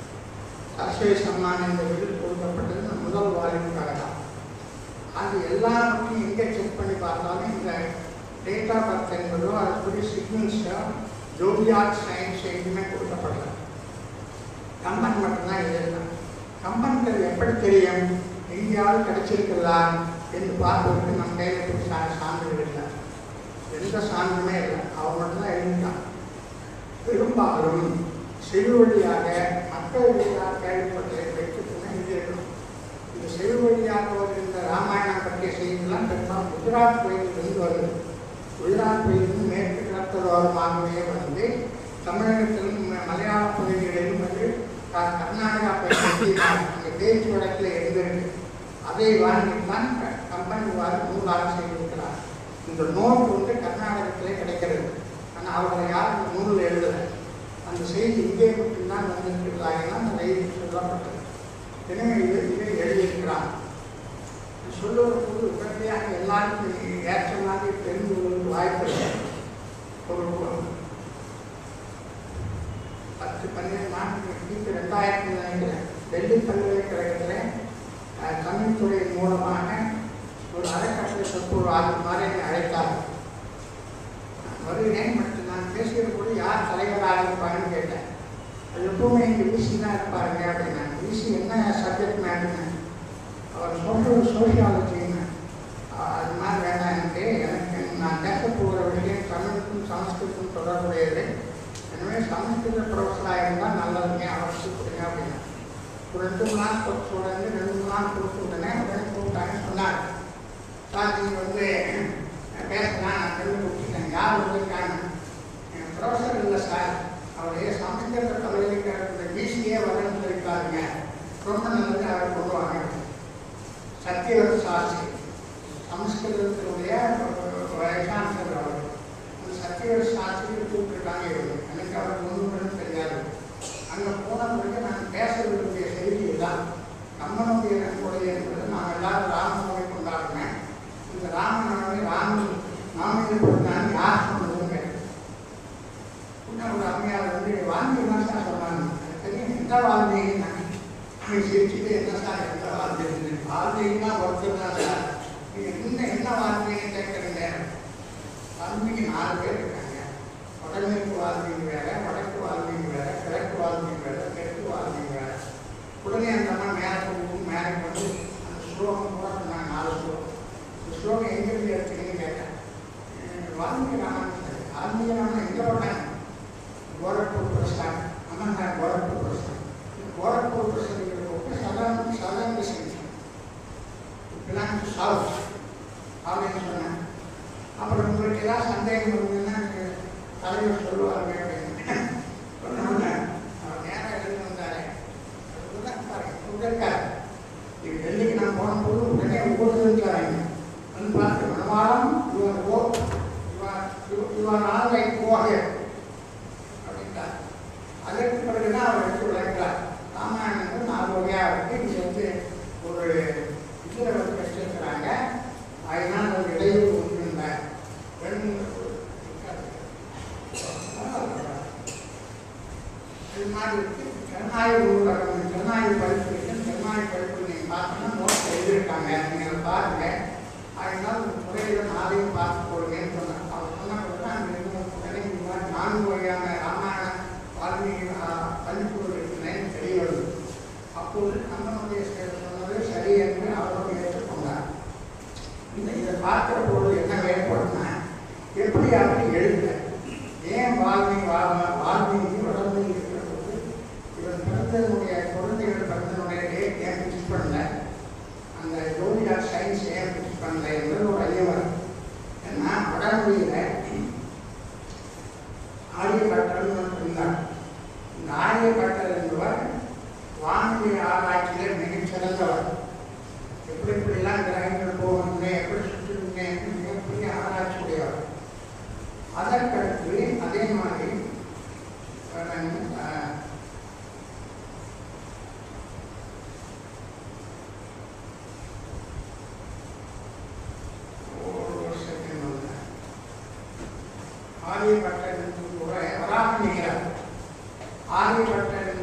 சரஸ்வதி சம்மான் என்ற விருது கொடுக்கப்பட்டது இந்த முதல் வால்யூமுக்காக தான் அது எல்லாருக்கும் எங்கே செக் பண்ணி பார்த்தாலும் இந்த டேட் ஆஃப் பர்த் என்பதோ அதுக்குரிய சிக்னல்ஸோ ஜோபியாக் சயின்ஸ் எதுவுமே கொடுக்கப்படல கம்பன் மட்டும்தான் எழுதலாம் கம்பன்கள் எப்படி தெரியும் எங்கேயாவது கிடைச்சிருக்கிறதா என்று பார்ப்பதற்கு நம்ம கையில் போய் சா சான்றுகள் இல்லை எந்த சான்றுமே இல்லை அவன் மட்டும்தான் எழுதிட்டான் பெரும்பாலும் செவிவழியாக மக்கள் வழியாக கேள்விப்பட்டதை வைத்துக்கொண்டு எழுதியிருக்கணும் இந்த செவிவழியாக வருகின்ற ராமாயணம் பற்றிய செய்திகள்லாம் பெரும்பாலும் குஜராத் கோயிலிருந்து வருது குஜராத் கோயிலிருந்து மேற்கு கடற்கரோரமாகவே வந்து தமிழகத்திலும் ம- மலையாள பகுதிகளிலும் வந்து க- கர்நாடகா பகுதி அந்த பேச்சு வழக்கில் இருந்திருக்கு அதை வாங்கித்தான் க- கம்பெனி வாரி நூலாக செய்திருக்கிறார் இந்த நோட் வந்து கர்நாடகத்திலே கிடைக்கிறது ஆனால் அவர்கள் யாரும் இந்த நூலில் எழுதலை அந்த செய்தி இங்கே மட்டும்தான் வந்திருக்கிறதாகலாம் அந்த செய்தி சொல்லப்பட்டது எனவே இது இதை எழுதியிருக்கிறார் சொல்லுவது போது உடனடியாக எல்லாருக்கும் ஏற்ற மாதிரி தெரிந்து கொள்வதற்கு வாய்ப்பு இல்லை ஒரு பத்து பன்னெண்டு நாட்கள் கிபி ரெண்டாயிரத்தி நினைக்கிறேன் டெல்லி பல்கலைக்கழகத்தில் அஹ், தமிழ் துறையின் மூலமாக ஒரு அறக்கட்டளை சொற்பொரு ஆறு மாதிரி என்னை அழைத்தார் நான் வருகிறேன் மற்றும் நான் பேசுகிற போது யார் தலைவராக இருப்பாங்கன்னு கேட்டேன் அது எப்பவுமே இங்கே விசி தான் இருப்பாருங்க அப்படின்னா விசி என்ன சப்ஜெக்ட் மேட்ருன்னு அவர் சொல்றது சோசியாலஜின்னு அது மாதிரி வேண்டாம் எனக்கு எனக்கு நான் பேச போகிற விஷயம் தமிழுக்கும் சமஸ்கிருதம் தொடர்புடையது எனவே சமஸ்கிருத ப்ரொஃபஸராக இருந்தால் நல்லதுங்க அவருக்கு கொடுங்க அப்படின்னா ஒரு ரெண்டு மூணு நாள் கொடுத்து உடனே ரெண்டு மூணு நாள் கொடுத்து உடனே உடனே கூப்பிட்டாங்க சொன்னாங்க சார் நீங்கள் வந்து பேசலாம் நான் சொல்லி கொடுத்துட்டேன் யார் வந்திருக்காங்க ப்ரொஃபஸர் இல்லை சார் அவருடைய சமஸ்கிருத பல்கலைக்கழகத்தில் பிசிஏ வரன்னு சொல்லியிருக்காருங்க ரொம்ப நல்லது அவர் கொண்டு வாங்க சத்யவத சாஸ்திரி சமஸ்கிருதத்தினுடைய வைசான்சர் அவர் அந்த சத்யவத சாஸ்திரி கூப்பிட்டுருக்காங்க இவங்க எனக்கு அவருக்கு ஒன்றும் தெரியாது அங்கே போன பிறகு நான் பேச விரும்பிய செய்தி இதுதான் கம்மனுடைய நன்கொடை என்பது நாம் எல்லாரும் ராமநவமி கொண்டாடுறேன் இந்த ராமநவமி ராமன் நாமியப்படுத்தான்னு யார் சொன்னதுன்னு கேட்டேன் உடனே ஒரு அம்மையார் வந்து வாங்கி தான் சார் சொன்னாங்க எனக்கு தெரியும் எந்த வாழ்ந்தீங்கன்னா நீ சிரிச்சுட்டு என்ன சார் எந்த வாழ்ந்தீங்க வாழ்ந்தீங்கன்னா ஒருத்தர் தான் சார் நீங்க என்ன என்ன வாழ்ந்தீங்கன்னு கேட்குறீங்க வாழ்ந்தீங்க நாலு பேர் இருக்காங்க வடமேற்கு வாழ்ந்தீங்க வேற வடக்கு வாழ்ந்தீங்க வேற கிழக்கு வாழ்ந்தீங்க வேற தெற்கு வாழ்ந்தீங்க வேற உடனே அந்த அம்மா மேலே போகும் மேலே வந்து அந்த ஸ்லோகம் கூட சொன்னாங்க நாலு ஸ்லோகம் இந்த ஸ்லோகம் எங்கிருந்து எடுத்தீங்கன்னு கேட்டேன் வால்மீகி ராமாயணம் வால்மீகி ராமாயணம் எங்கே போட்டாங்க கோரக்பூர் பிரஸ்தான் அம்மன் தான் கோரக்பூர் பிரஸ்தான் கோரக்பூர் பிரஸ்தான் southern southern distance plan to south அப்படின்னு சொன்னேன் அப்புறம் உங்களுக்கு ஏதாவது சந்தேகம் இருந்ததுன்னா நீங்க தலைவர் சொல்லுவாங்க அப்படின்னு சொன்னோன்னே அவர் நேராக எழுதி வந்தாரு அதுதான் பாருங்க இங்க இருக்காரு இது டெல்லிக்கு நான் போனபோது உடனே ஊரில் இருக்காருங்க வந்து பார்த்து மனவாளம் இவர் ஓ இவர் இவர் ஆல் லைக் ஓகே அப்படின்றார் அதற்கு பிறகுதான் அவர் எடுத்து விளக்கிறார் ராமாயணம் வந்து நாலு வகையாக இருக்கு இது வந்து ஒரு இதில் வந்து வச்சிருக்கிறாங்க அதனால் ஒரு இடையூறு ஒன்றும் இல்லை ரெண்டு இது மாதிரி இருக்கு ஜனநாயக நூலகம் ஜனநாயக படிப்பு இருக்கு ஜனநாயக படிப்பு நீங்கள் பார்த்தோம்னா நோட்ஸ் எழுதியிருக்காங்க நீங்கள் அதை பாருங்க அதனால் இந்த துறையில் நாளையும் பார்த்து போடுங்கன்னு சொன்னாங்க அவர் சொன்ன பிறகு அங்கே இருந்து உடனே இந்த மாதிரி நான்கு வகையான ராமாயண வால்மீகி பள்ளிக்கூட இருக்கிறேன்னு தெரிய வருது அப்போது நம்மளுடைய சொன்னது சரி என்று அவரும் ஏற்றுக்கொண்டார் இந்த இதை பார்க்கிற பொழுது என்ன ஏற்படும்னா எப்படி அவர் எழுத ஏன் வால்மீகி வா- வால்மீகி வளர்ந்து இருக்கிற போது இவர் பிறந்தனுடைய குழந்தைகள் பிறந்தனுடைய டேட் ஏன் ஃபிக்ஸ் பண்ணல அந்த ஜோதிடர் சயின்ஸ் ஏன் ஃபிக்ஸ் பண்ணல என்பது ஒரு ஐயம் வரும் ஏன்னா வடமொழியில் ஆரியப்பட்டர் இருந்தார் இந்த ஆரியப்பட்டர் என்பவர் வானொலி ஆராய்ச்சியில் மிகச்சிறந்தவர் எப்படி எப்படிலாம் கிரகங்கள் போகணுங்க எப்படி சுற்றுங்க மிகப்பெரிய ஆராய்ச்சி உடையவர் அதற்கடுத்து அதே மாதிரி அஹ், ஒரு செகண்ட் வந்து ஆரியப்பட்டர் என்பது கூட வராக நிகழார் ஆரியப்பட்டர் என்பது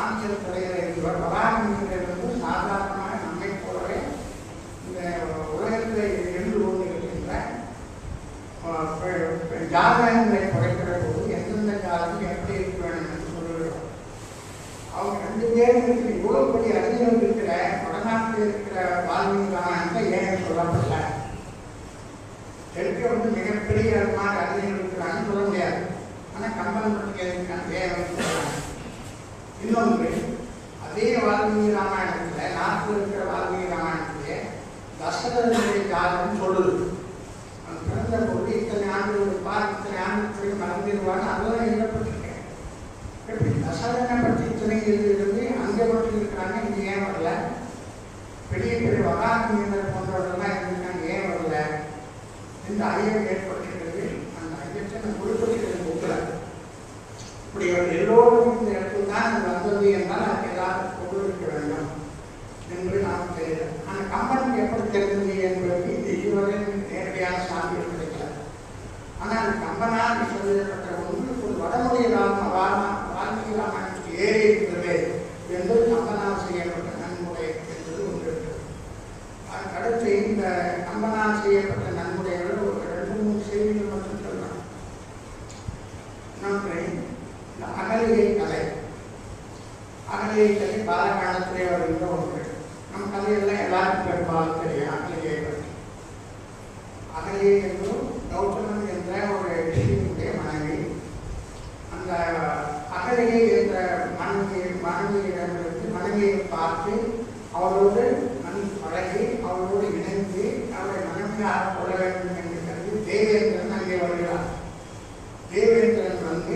வானியல் துறையில் இருந்தவர் வராகமிங்கிறது வந்து சாதாரணமாக நம்மை போலவே இந்த உலகத்தில் இருந்து கொண்டு இருக்கின்ற அஹ், பெ- பெ- ஜாதகங்களை குறைக்கிற போது எந்தெந்த ஜாதகம் எப்படி இருக்க வேண்டும் என்று சொல்லுகிறோம் அவங்க ரெண்டு பேரும் இருக்கிற இவ்வளவு பெரிய அறிஞர்கள் இருக்கிற வடநாட்டில் இருக்கிற வால்மீகி ராமாயணத்தை ஏன் சொல்லப்படல தெற்கே வந்து மிகப்பெரிய மாதிரி அறிஞர்கள் இருக்கிறாங்கன்னு சொல்ல முடியாது ஆனால் கம்பன் பற்றி இருக்காங்க ஏன் வந்து சொல்றாங்க இன்னொன்று அதே வால்மீகி ராமாயணத்தில் நாட்டில் இருக்கிற வால்மீகி ராமாயணத்திலே தசரதனுடைய ஜாதகம் சொல்லுது அவன் பிறந்த போது இத்தனை ஆண்டுகள் இருப்பார் இத்தனை ஆண்டுகளுக்கு மறந்துடுவான்னு அதெல்லாம் எழுதப்பட்டிருக்கேன் எப்படி தசரதனை பற்றி இத்தனை இருந்து அங்கே மட்டும் இருக்கிறாங்க இங்கே ஏன் வரல பெரிய பெரிய வகாமியினர் போன்றவர்கள்லாம் இருந்திருக்காங்க ஏன் வரல இந்த ஐயம் ஏற்பட்டிருக்கிறது அந்த ஐயத்தை நான் குறிப்பிட்டிருக்கிறது போகல இப்படி அவர் எல்லோரும் இந்த இடத்துல தான் அது வந்தது என்றால் அதுக்கு ஏதாவது பொருள் இருக்க வேண்டும் என்று நாம் தெரியல ஆனால் கம்பனுக்கு எப்படி தெரிந்தது என்பதற்கு இது இதுவரை நேரடியான சான்றுகள் கிடைக்கல ஆனால் கம்பனால் சொல்லப்பட்ட ஒன்று ஒரு வடமொழி ராம ராம வால்மீகி ராமாயணத்துக்கு ஏறி இருக்கிறது என்பது கம்பனால் செய்யப்பட்ட நன்முறை என்பது ஒன்று இருக்கிறது அதுக்கு அடுத்து இந்த கம்பனால் செய்யப்பட்ட நன்முறைகள் ஒரு ரெண்டு மூணு செய்திகள் மட்டும் சொல்லலாம் இன்னொன்று இந்த அகலிகை கலை அகலிகை கலை பாலகாலத்திலே வருகின்ற ஒன்று நம்ம கதையெல்லாம் எல்லாருக்கும் பெரும்பாலும் தெரியும் அகலிகையை பற்றி அகலிகை என்றும் கௌதமன் என்ற ஒரு ரிஷியினுடைய மனைவி அந்த அகலிகை என்ற மனைவி மனைவியிடமிருந்து மனைவியை பார்த்து அவரோடு நன்கு பழகி அவரோடு இணைந்து அவரை மனைவியாக கொள்ள வேண்டும் என்று கருதி தேவேந்திரன் அங்கே வருகிறார் தேவேந்திரன் வந்து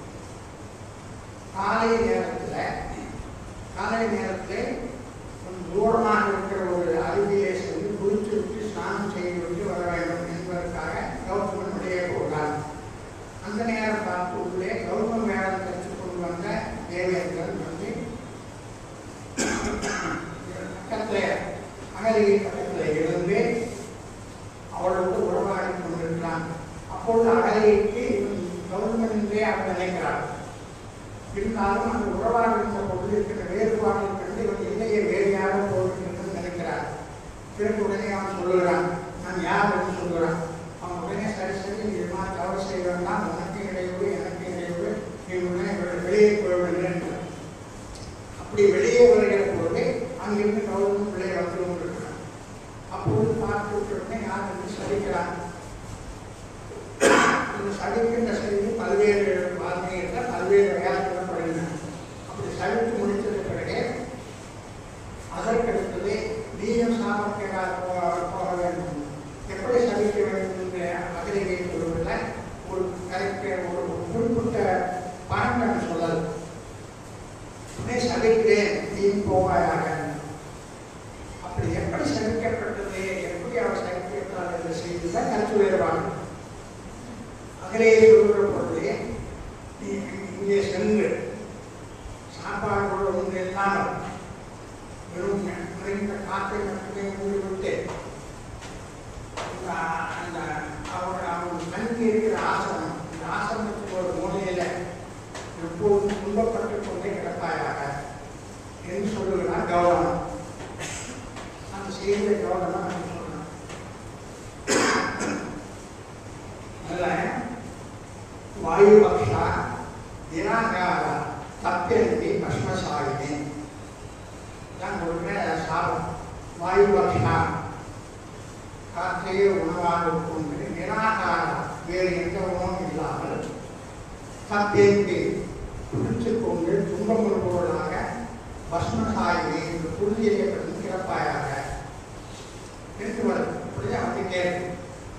காலை நேரத்தில் காலை நேரத்தில் கொஞ்சம் தூரமாக இருக்கிற ஒரு அருவியை சென்று குளித்து விட்டு ஸ்நானம் செய்து விட்டு வர வேண்டும் என்பதற்காக கௌதமன் வெளியே போகிறார் அந்த நேரம் பார்த்து உள்ளே கௌதம வேடம் கற்றுக்கொண்டு வந்த தேவேந்திரன் வந்து பக்கத்தில் அகலிகை பக்கத்தில் இருந்து அவளோடு உறவாடி கொண்டிருக்கிறான் அப்பொழுது அகலிகைக்கு கௌதமன் என்றே அவர் நினைக்கிறார் இருந்தாலும் அந்த உறவாடுகின்ற பொழுது இருக்கிற வேறுபாடு கண்டு இவன் இல்லையே வேறு யாரோ போகின்றது நினைக்கிறார் பிறகு உடனே அவன் சொல்லுகிறான் நான் யார் என்று சொல்லுகிறான் அவன் உடனே சரி சரி நீ இது மாதிரி தவறு செய்ய வேண்டாம் உனக்கு இடையூறு எனக்கு இடையூறு நீ உடனே வெ- வெளியே போய் விடுகிறேன் அப்படி வெளியே வருகிற பொழுது அங்கிருந்து கௌதமன் பிள்ளை வந்து கொண்டிருக்கிறான் அப்பொழுது பார்த்து விட்ட உடனே யார் என்று சலிக்கிறான் இந்த சலிக்கின்ற செய்தி பல்வேறு வார்த்தைகளில் பல்வேறு வகையாக சொல்லப்படுகின்றன அப்படி சலித்து முடித்தது பிறகு அதற்கடுத்தது நீயும் சாமர்த்தியராக போக போக வேண்டும் எப்படி சலிக்க வேண்டும் என்ற அகலிகை சொல்வதில் ஒரு கரெக்ட் ஒரு குறிப்பிட்ட பாயிண்ட் சொல்லல் உடனே சலிக்கிறேன் நீயும் போவாயாக அப்படி எப்படி சலிக்கப்பட்டது எப்படி அவர் சலிக்கப்பட்டார் என்ற செய்தி தான் கருத்து வேறுபாடு அகலே சொல்கிற பொழுது நீ இங்கே சென்று சாப்பாடு ஒன்று இல்லாமல் வெறும் நிறைந்த காற்றை மட்டுமே மூடிவிட்டு இந்த அந்த அவர் அவன் தங்கி இருக்கிற ஆசனம் இந்த ஆசனத்துக்கு ஒரு மூலையில எப்போதும் துன்பப்பட்டு கொண்டே கிடப்பாயாக என்று சொல்லுகிறார் கௌரவம் அந்த செய்தியை கௌரவம் அப்படின்னு சொல்லணும் அதில் ವಾಯುಪಕ್ಷ ನಿರಾಕಾರ ತಪ್ಪೆಂದಿ ಭಸ್ಮಸಾಯಿನಿ நான் சொல்கிறேன் சாபம் வாயுபக்ஷா காற்றையே உணவாக கொண்டு நிராகாரம் வேறு எந்த உணவும் இல்லாமல் தப்பேந்தி குடித்து கொண்டு துன்பம் கொள்பவர்களாக பஸ்மசாயினி என்று புரிஞ்சியப்படும் கிடப்பாயாக என்று வரும் இப்படி அப்படி கேட்கும்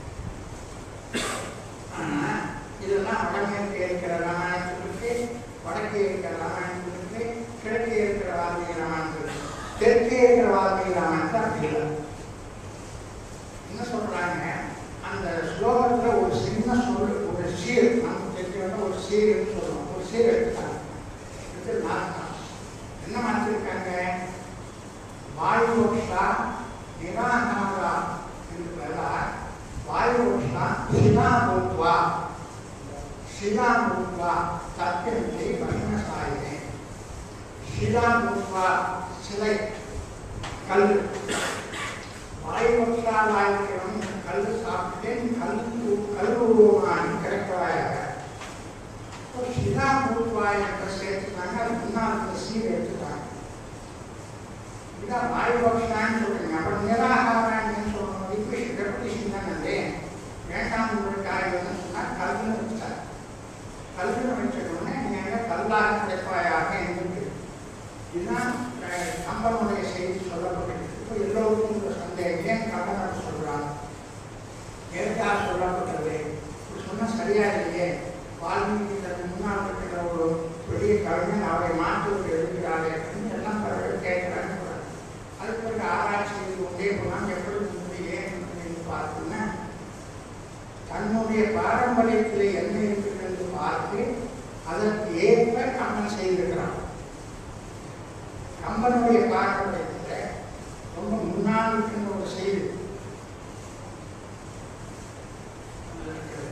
ஆனா, இதெல்லாம் வடமேற்கு இருக்கிற ராமாயணத்துக்கு வடக்கே இருக்கிற ராமாயணத்துக்கு கிழக்கே இருக்கிற வால்மீகி ராமாயணத்துக்கு தெற்கே இருக்கிற வால்மீகி ராமாயணத்தை அப்படி இல்லை என்ன சொல்றாங்க அந்த ஸ்லோகத்துல ஒரு சின்ன சொல் ஒரு சீர் நமக்கு தெரிஞ்சவங்க ஒரு சீர்னு சொல்லுவோம் ஒரு சீர் எடுத்துட்டாங்க எடுத்து மாற்றாங்க என்ன மாற்றிருக்காங்க வாயுபக்ஷா நிராகாரா என்று பதிலாக வாயுபக்ஷா சிதா பூத்வா சிதா பூத்வா தத்தியத்தை பரிமசாயினே சிலாபுஷ்பா சிலை கல் வாயுவற்றால் ஆயிரம் கல் சாப்பிட்டேன் கல் கல் உருவமானி கிடைக்கவாயாக சிலா பூர்வாய் என்ற சேர்த்துனாங்க அது முன்னால் இருந்த சீர் எடுத்துட்டாங்க இதான் வாயுபக்ஷான்னு சொல்றீங்க அப்புறம் நிராகாரான்னு சொல்லணும் இப்போ ரெப்படிஷன் தானே வேண்டாம் ஒரு காரியம்னு சொன்னால் கல்லுன்னு வச்சார் கல்லுன்னு வச்சோடனே நீங்கள் கல்லாக கிடைப்பாயாக என்று இதுதான் அஹ், கம்பனுடைய செய்தி சொல்லப்பட்டிருக்கு இப்போ எல்லோருக்கும் இந்த சந்தேகம் ஏன் கம்பன் சொல்றான் எதற்காக சொல்லப்பட்டது இப்படி சொன்னால் சரியா இல்லையே வால்மீகி தன் முன்னால் இருக்கிற ஒரு பெரிய கவிஞன் அவரை மாற்றுவது எழுதுகிறாரே அப்படின்னு எல்லாம் பிறகு கேட்கிறாங்க அதுக்கு பிறகு ஆராய்ச்சி செய்து கொண்டே போனால் எப்படி இருந்தது ஏன் என்று பார்த்தோம்னா தன்னுடைய பாரம்பரியத்தில் என்ன இருக்குது என்று பார்த்து அதற்கு ஏற்ப கம்பன் செய்திருக்கிறான் கம்பனுடைய பாரம்பரியத்தில் ரொம்ப முன்னால் இருக்கின்ற ஒரு செய்தி அது இருக்குது.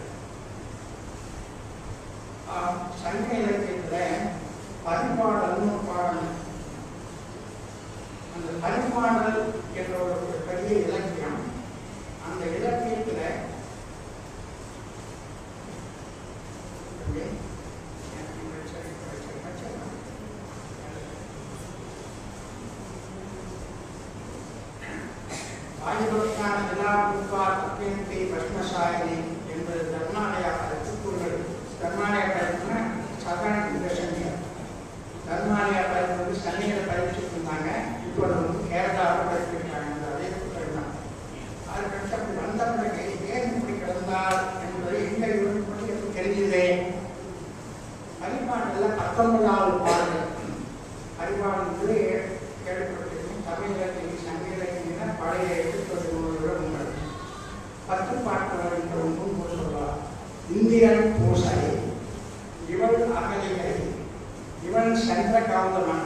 ஆஹ், சங்க இலக்கியத்தில் பரிபாடல்னு ஒரு பாடல் அந்த பரிபாடல் என்ற ஒரு பெரிய இலக்கியம் அந்த இலக்கியத்தில் வாயுபக்ஷான நிலாபுத்வா தப்பியந்தை பத்மசாயினி என்பது தர்மாலயா திருக்குறள் தர்மாலயா படிப்புனா சாதாரண இந்த சன்னியம் தர்மாலயா படிப்பு வந்து சென்னையில் படிச்சுட்டு இருந்தாங்க இப்போ அது வந்து கேரளாவில் படிச்சிருக்காங்க அந்த அதே புத்தகம் தான் அதுக்கடுத்து அப்படி வந்த பிறகு ஏன் இப்படி கிடந்தால் என்பது எங்க இவருக்கு எனக்கு தெரிஞ்சதே பரிபாடல்ல பத்தொன்பதாவது பாடல் பரிபாடல் வந்து கேள்விப்பட்டிருக்கும் தமிழ் இலக்கியம் சங்க இலக்கியம் பழைய எழுத்துக்கள் நூல்களோட உண்மை பத்து பாட்டுகள் என்ற ஒன்றும் கூட சொல்லலாம் இந்தியன் பூசை இவள் அகலிகை இவன் சென்ற கவுந்தமன்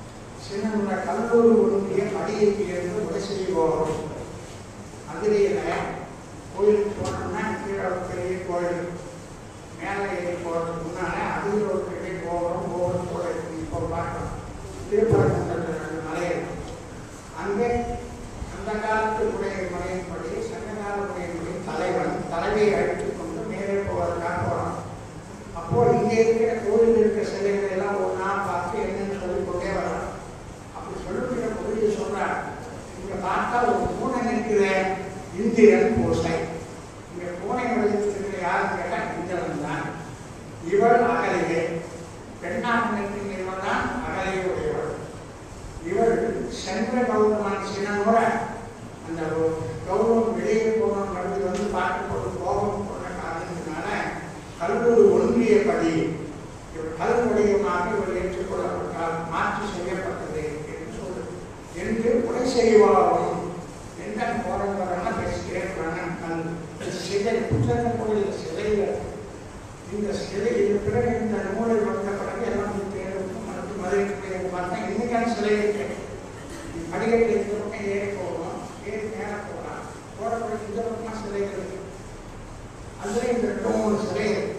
சின்ன கல்லூரி ஒன்றிய படியைக்கு இருந்து உரை செய்வோம் மதுரையில் கோயிலுக்கு போனோம்னா கீழே ஒரு பெரிய கோயில் மேலே ஏறி போகிறதுக்கு முன்னால அதில் ஒரு பெரிய கோபுரம் கோபுரத்தோட இருக்கு இப்போ பார்க்கலாம் திருப்பரங்குன்றத்தில் மலையில் அங்கே அந்த காலத்து உடைய முறையின்படி சங்ககால முறையின்படி தலைவன் தலைவியை அழைத்துக் கொண்டு மேலே போவதற்காக போகிறான் அப்போ இங்கே இருக்கிற கோயில் இருக்கிற சிலைகளை எல்லாம் ஒரு நாள் பார்த்து என்னன்னு சொல்லிக் கொண்டே வரான் அப்படி சொல்லுகிற பொழுது சொல்றார் இங்க பார்த்தா ஒரு பூனை நிற்கிற இந்திரன் பூசை இங்க பூனை வடிவத்திருக்கிற யாருன்னு கேட்டா இந்திரன் தான் இவள் அகலிகை பெண்ணாக நிற்கிற இவள் தான் அகலிகை உடையவள் இவள் சென்ற கௌரவமான சின்னமுற அந்த கௌரவம் வெளியே போகணும் மறுபடி வந்து பார்க்கும்போது கோபம் போன காரணத்தினால கல்லூரி ஒன்றியபடி இவள் கல்வடிவமாக இவள் ஏற்றுக்கொள்ளப்பட்டால் மாற்றி செய்யப்பட்டது என்று சொல்லு என்று உரை செய்வாரும் எந்த போறவரெல்லாம் பேசிக்கிறே கல் சிலை புத்தகம் கோயில் சிலைகள் இந்த சிலை இது பிறகு இந்த நூலை வந்த பிறகு எல்லாம் தேர்வுக்கும் மற்ற மதுரைக்கு பார்த்தா இன்னைக்கான சிலை இருக்கு படிக்கட்டு இந்த பக்கம் ஏறி போகணும் ஏறி மேலே போகலாம் போகிற பிறகு இந்த பக்கமாக சிலைகள் இருக்கு அதுல இந்த ரெண்டு மூணு சிலை இருக்கு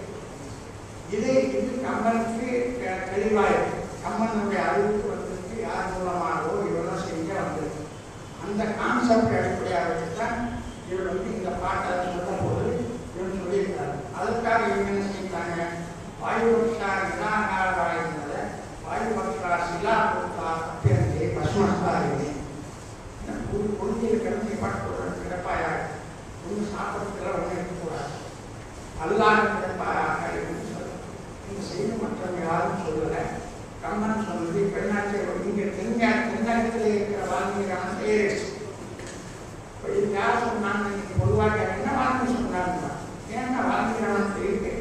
இது இது கம்மனுக்கு அஹ், தெளிவாயிருக்கு கம்மனுடைய அறிவுக்கு வந்திருக்கு யார் மூலமாகவோ இவெல்லாம் செஞ்ச வந்திருக்கு அந்த கான்செப்ட் அடிப்படையாக வச்சு தான் இவர் வந்து இந்த பாட்டை சொல்லும் போது இவன் சொல்லியிருக்காரு அதற்காக இவங்க என்ன செஞ்சாங்க வாயுபக்ஷா நிலாகாரா இருந்ததை வாயுபக்ஷா சிலா புத்தா அப்பியந்தை பசுமஸ்தாரினி பொருந்தி இருக்கிறது பாட்டு கிடப்பாயாக ஒன்று சாப்பிட்றதுல ஒன்று இருக்கக்கூடாது அல்லாத கிடப்பாயாக என்று சொல்ல இந்த செய்தி மற்றவங்க யாரும் சொல்லலை கம்மன் சொன்னது பெண்ணாட்சி இங்கே தென்கா தென்னகத்தில் இருக்கிற வால்மீகான சேரிச்சு இப்போ இது யார் சொன்னாங்க இன்னைக்கு பொதுவாக என்ன வால்மீகி சொன்னாங்க ஏன்னா வால்மீகான இருக்கு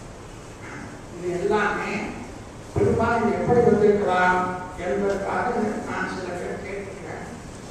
இது எல்லாமே பெரும்பாலும் இது எப்படி வந்திருக்கலாம் என்பதற்காக நான் சில பேர் கேட்டிருக்கிறேன்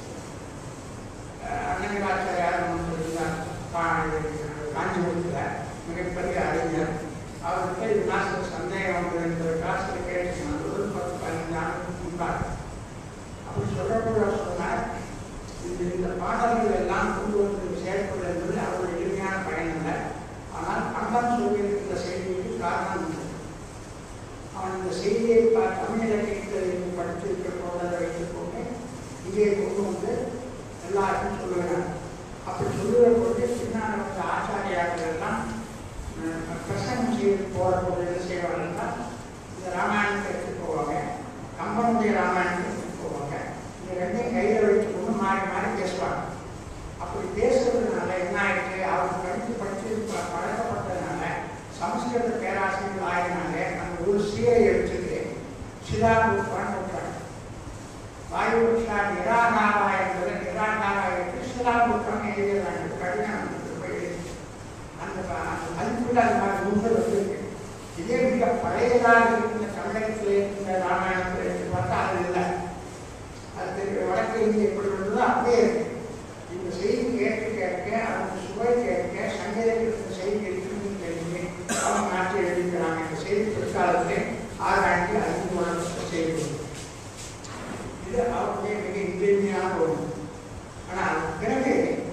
அன்னங்கராச்சாரியார் சொல்லியிருந்தார் காஞ்சிபுரத்தில் மிகப்பெரிய அறிஞர் அவருக்கு இது மாஸ்டர் சந்தேகம் வந்தது என்பதற்காக சில கேட்டுக்கணும் ஒரு பத்து பதினைந்து ஆண்டுக்கு முன்பாக அப்படி சொல்லக்கூடிய அவர் சொன்னார் இந்த இந்த பாடல்கள் எல்லாம் கொண்டு வந்து செயல்படுவது என்பது அவருடைய எளிமையான பயன் இல்லை ஆனால் கம்பன் சொல்லியிருக்கிற செய்திக்கு காரணம் உண்டு அவன் இந்த செய்தியை பார்த்து தமிழ் இலக்கியத்தில் படித்திருக்கிற போதை வைத்துக் கொண்டு இங்கே கொண்டு வந்து எல்லாருக்கும் சொல்லுகிறார் அப்படி சொல்லுகிற பொழுது பின்னால் வந்து ஆச்சாரியார்கள் எல்லாம் அஹ், பிரசங்கம் செய்து போகிற பொழுது என்ன செய்வாங்கன்னா இந்த ராமாயணத்தை எடுத்துட்டு போவாங்க கம்பனுடைய ராமாயணத்தை எடுத்துட்டு போவாங்க இந்த ரெண்டையும் கையில் வைத்து கொண்டு மாறி மாறி பேசுவாங்க அப்படி பேசுறதுனால என்ன ஆயிடுச்சு அவர் படித்து படித்து ப- பழக்கப்பட்டதுனால சமஸ்கிருத பேராசிரியர்கள் ஆகினாலே அந்த ஒரு சீரை எடுத்துட்டு சிலாபூர்வான்னு விட்டாங்க வாயுஷா நிராகாரா என்பது நிராகாரா என்று சிலாபூர்வான் எழுதிடுறாங்க கடினம் போய் எழுதி. அந்த ப- அந்த மதிப்பீடு அது மாதிரி நூல்கள் வந்திருக்கு இதே மிக பழையதாக இருந்த தமிழகத்தில் இருந்த ராமாயணத்தில் எடுத்து பார்த்தா அது இல்லை அது தெரிய வடக்கு இந்திய எப்படி இருந்ததோ அப்படியே இருக்கு இந்த செய்தி கேட்க கேட்க அவங்க சுவை கேட்க சங்கீதத்திற்கு செய்தி இருக்குன்னு தெரிஞ்சு அவங்க நாட்டில் எழுதிக்கிறாங்க இந்த செய்தி பிற்காலத்தில் ஆராய்ச்சி அறிந்து வளர்ந்த செய்தி இது அவருடைய மிக இன்றியமையான ஒன்று ஆனால் பிறகு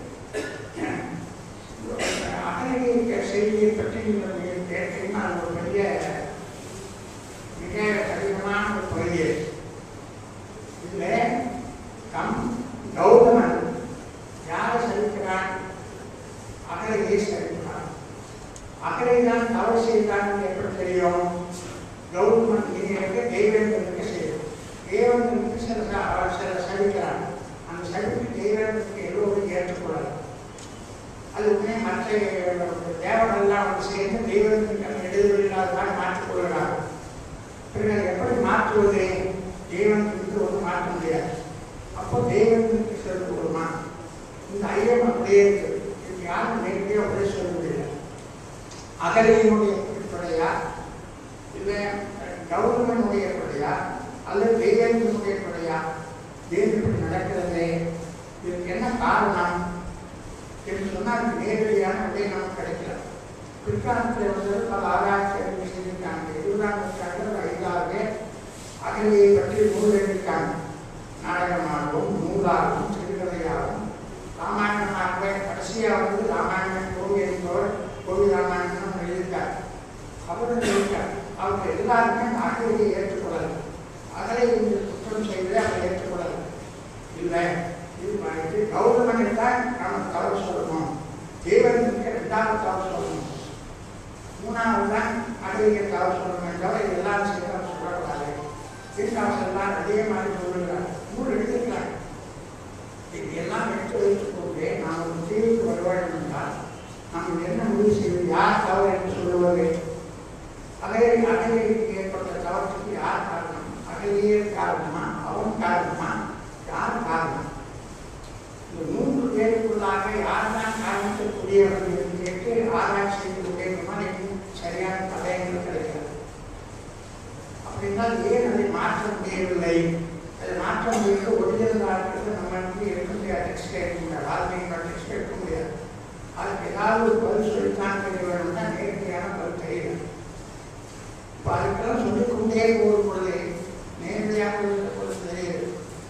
அகநிலை செய்தியை பற்றி நீங்கள் மிக கேட்டீங்கன்னா அது ஒரு பெரிய மிக கடினமான ஒரு பகுதி அது. இதுல கம் கௌதமன் யாரை சலிக்கிறான் அகலையை சலிக்கிறான் அகலை தான் தவறு செய்தான் எப்படி தெரியும் கௌதமன் இனியருக்கு தெய்வேந்திரனுக்கு செய்யும் தேவேந்திரனுக்கு சில ச- அவர் சில சலிக்கிறான் அந்த சலிப்பு தெய்வேந்திரனுக்கு எல்லோரும் ஏற்றுக்கொள்ளலாம் அது உடனே மற்ற தேவர்கள்லாம் வந்து சேர்ந்து தெய்வத்திற்கு அந்த இடைவெளியில்லாததாக மாற்றிக் கொள்கிறார்கள் பிறகு அதை எப்படி மாற்றுவது தெய்வத்திற்கு வந்து மாற்ற முடியாது அப்போ தெய்வத்திற்கு சொல்ல கொடுமா இந்த ஐயம் அப்படியே இருக்கு இது யாரும் நேரடியாக அப்படியே சொல்ல முடியல அகலியினுடைய பிடிப்படையா இல்லை கௌரவனுடைய பிழையா அல்லது தெய்வத்தினுடைய பிழையா ஏன் இப்படி நடக்கிறது இதுக்கு என்ன காரணம் என்று சொன்னால் அதுக்கு நேரடியான விடை நமக்கு கிடைக்கல பிற்காலத்தில் வந்து பல ஆராய்ச்சிகள் செஞ்சிருக்காங்க இருபதாம் நூற்றாண்டில் ஐந்தாவது பேர் அகலியை பற்றி நூல் எழுதியிருக்காங்க நாடகமாகவும் நூலாகவும் சிறுகதையாகவும் ராமாயணமாகவே கடைசியாக வந்து ராமாயணம் கோவி என்பவர் கோவி ராமாயணம் எழுதியிருக்கார் அவரும் எழுதியிருக்கார் அவங்க எல்லாருமே அந்த அகலியை ஏற்றுக்கொள்ளலை அகலை இந்த குற்றம் செய்து அதை ஏற்றுக்கொள்ளலை இல்லை இது மாதிரி கௌதமனை தான் நாம் தவறு சொல்லணும் தேவனுக்கு ரெண்டாவது தவறு சொல்லணும் மூணாவது தான் அகலியை தவறு சொல்லணும் தவிர இது எல்லாரும் சேர்ந்து சொல்லக்கூடாது தீர்க்காசம் எல்லாம் அதே மாதிரி சொல்லுகிறார் நூல் எழுதியிருக்காங்க இது எல்லாம் எடுத்து வைத்துக் கொண்டு நாம் ஒரு தீர்வுக்கு வர வேண்டும் என்றால் நாம் என்ன முடிவு செய்வது யார் தவறு என்று சொல்லுவது அகலை அகலைக்கு ஏற்பட்ட தவற்றுக்கு யார் காரணம் அகலியே காரணமா அவன் காரணமா யார் காரணம் இந்த மூன்று பேருக்குள்ளாக யார் தான் காரணத்திற்குரியவர்கள் என்று கேட்டு ஆராய்ச்சி செய்து கொண்டிருக்கோமா சரியான தடயங்கள் கிடைக்கிறது அப்படின்னால் ஏன் அதை மாற்ற முடியவில்லை அதை மாற்ற முடியல ஒரிஜினலாக இருக்கிறது நம்ம வந்து எடுக்க முடியாது டெக்ஸ்ட் எடுக்க முடியாது ஆன்லைன் டெக்ஸ்ட் எடுக்க முடியாது அதுக்கு ஏதாவது ஒரு பதில் சொல்லித்தான் தெரிய வேணும்னா நேரடியான பதில் தெரியல இப்போ அதுக்கெல்லாம் சொல்லிக் கொண்டே போகும் பொழுது நேரடியாக இருந்த பொழுது தெரியுது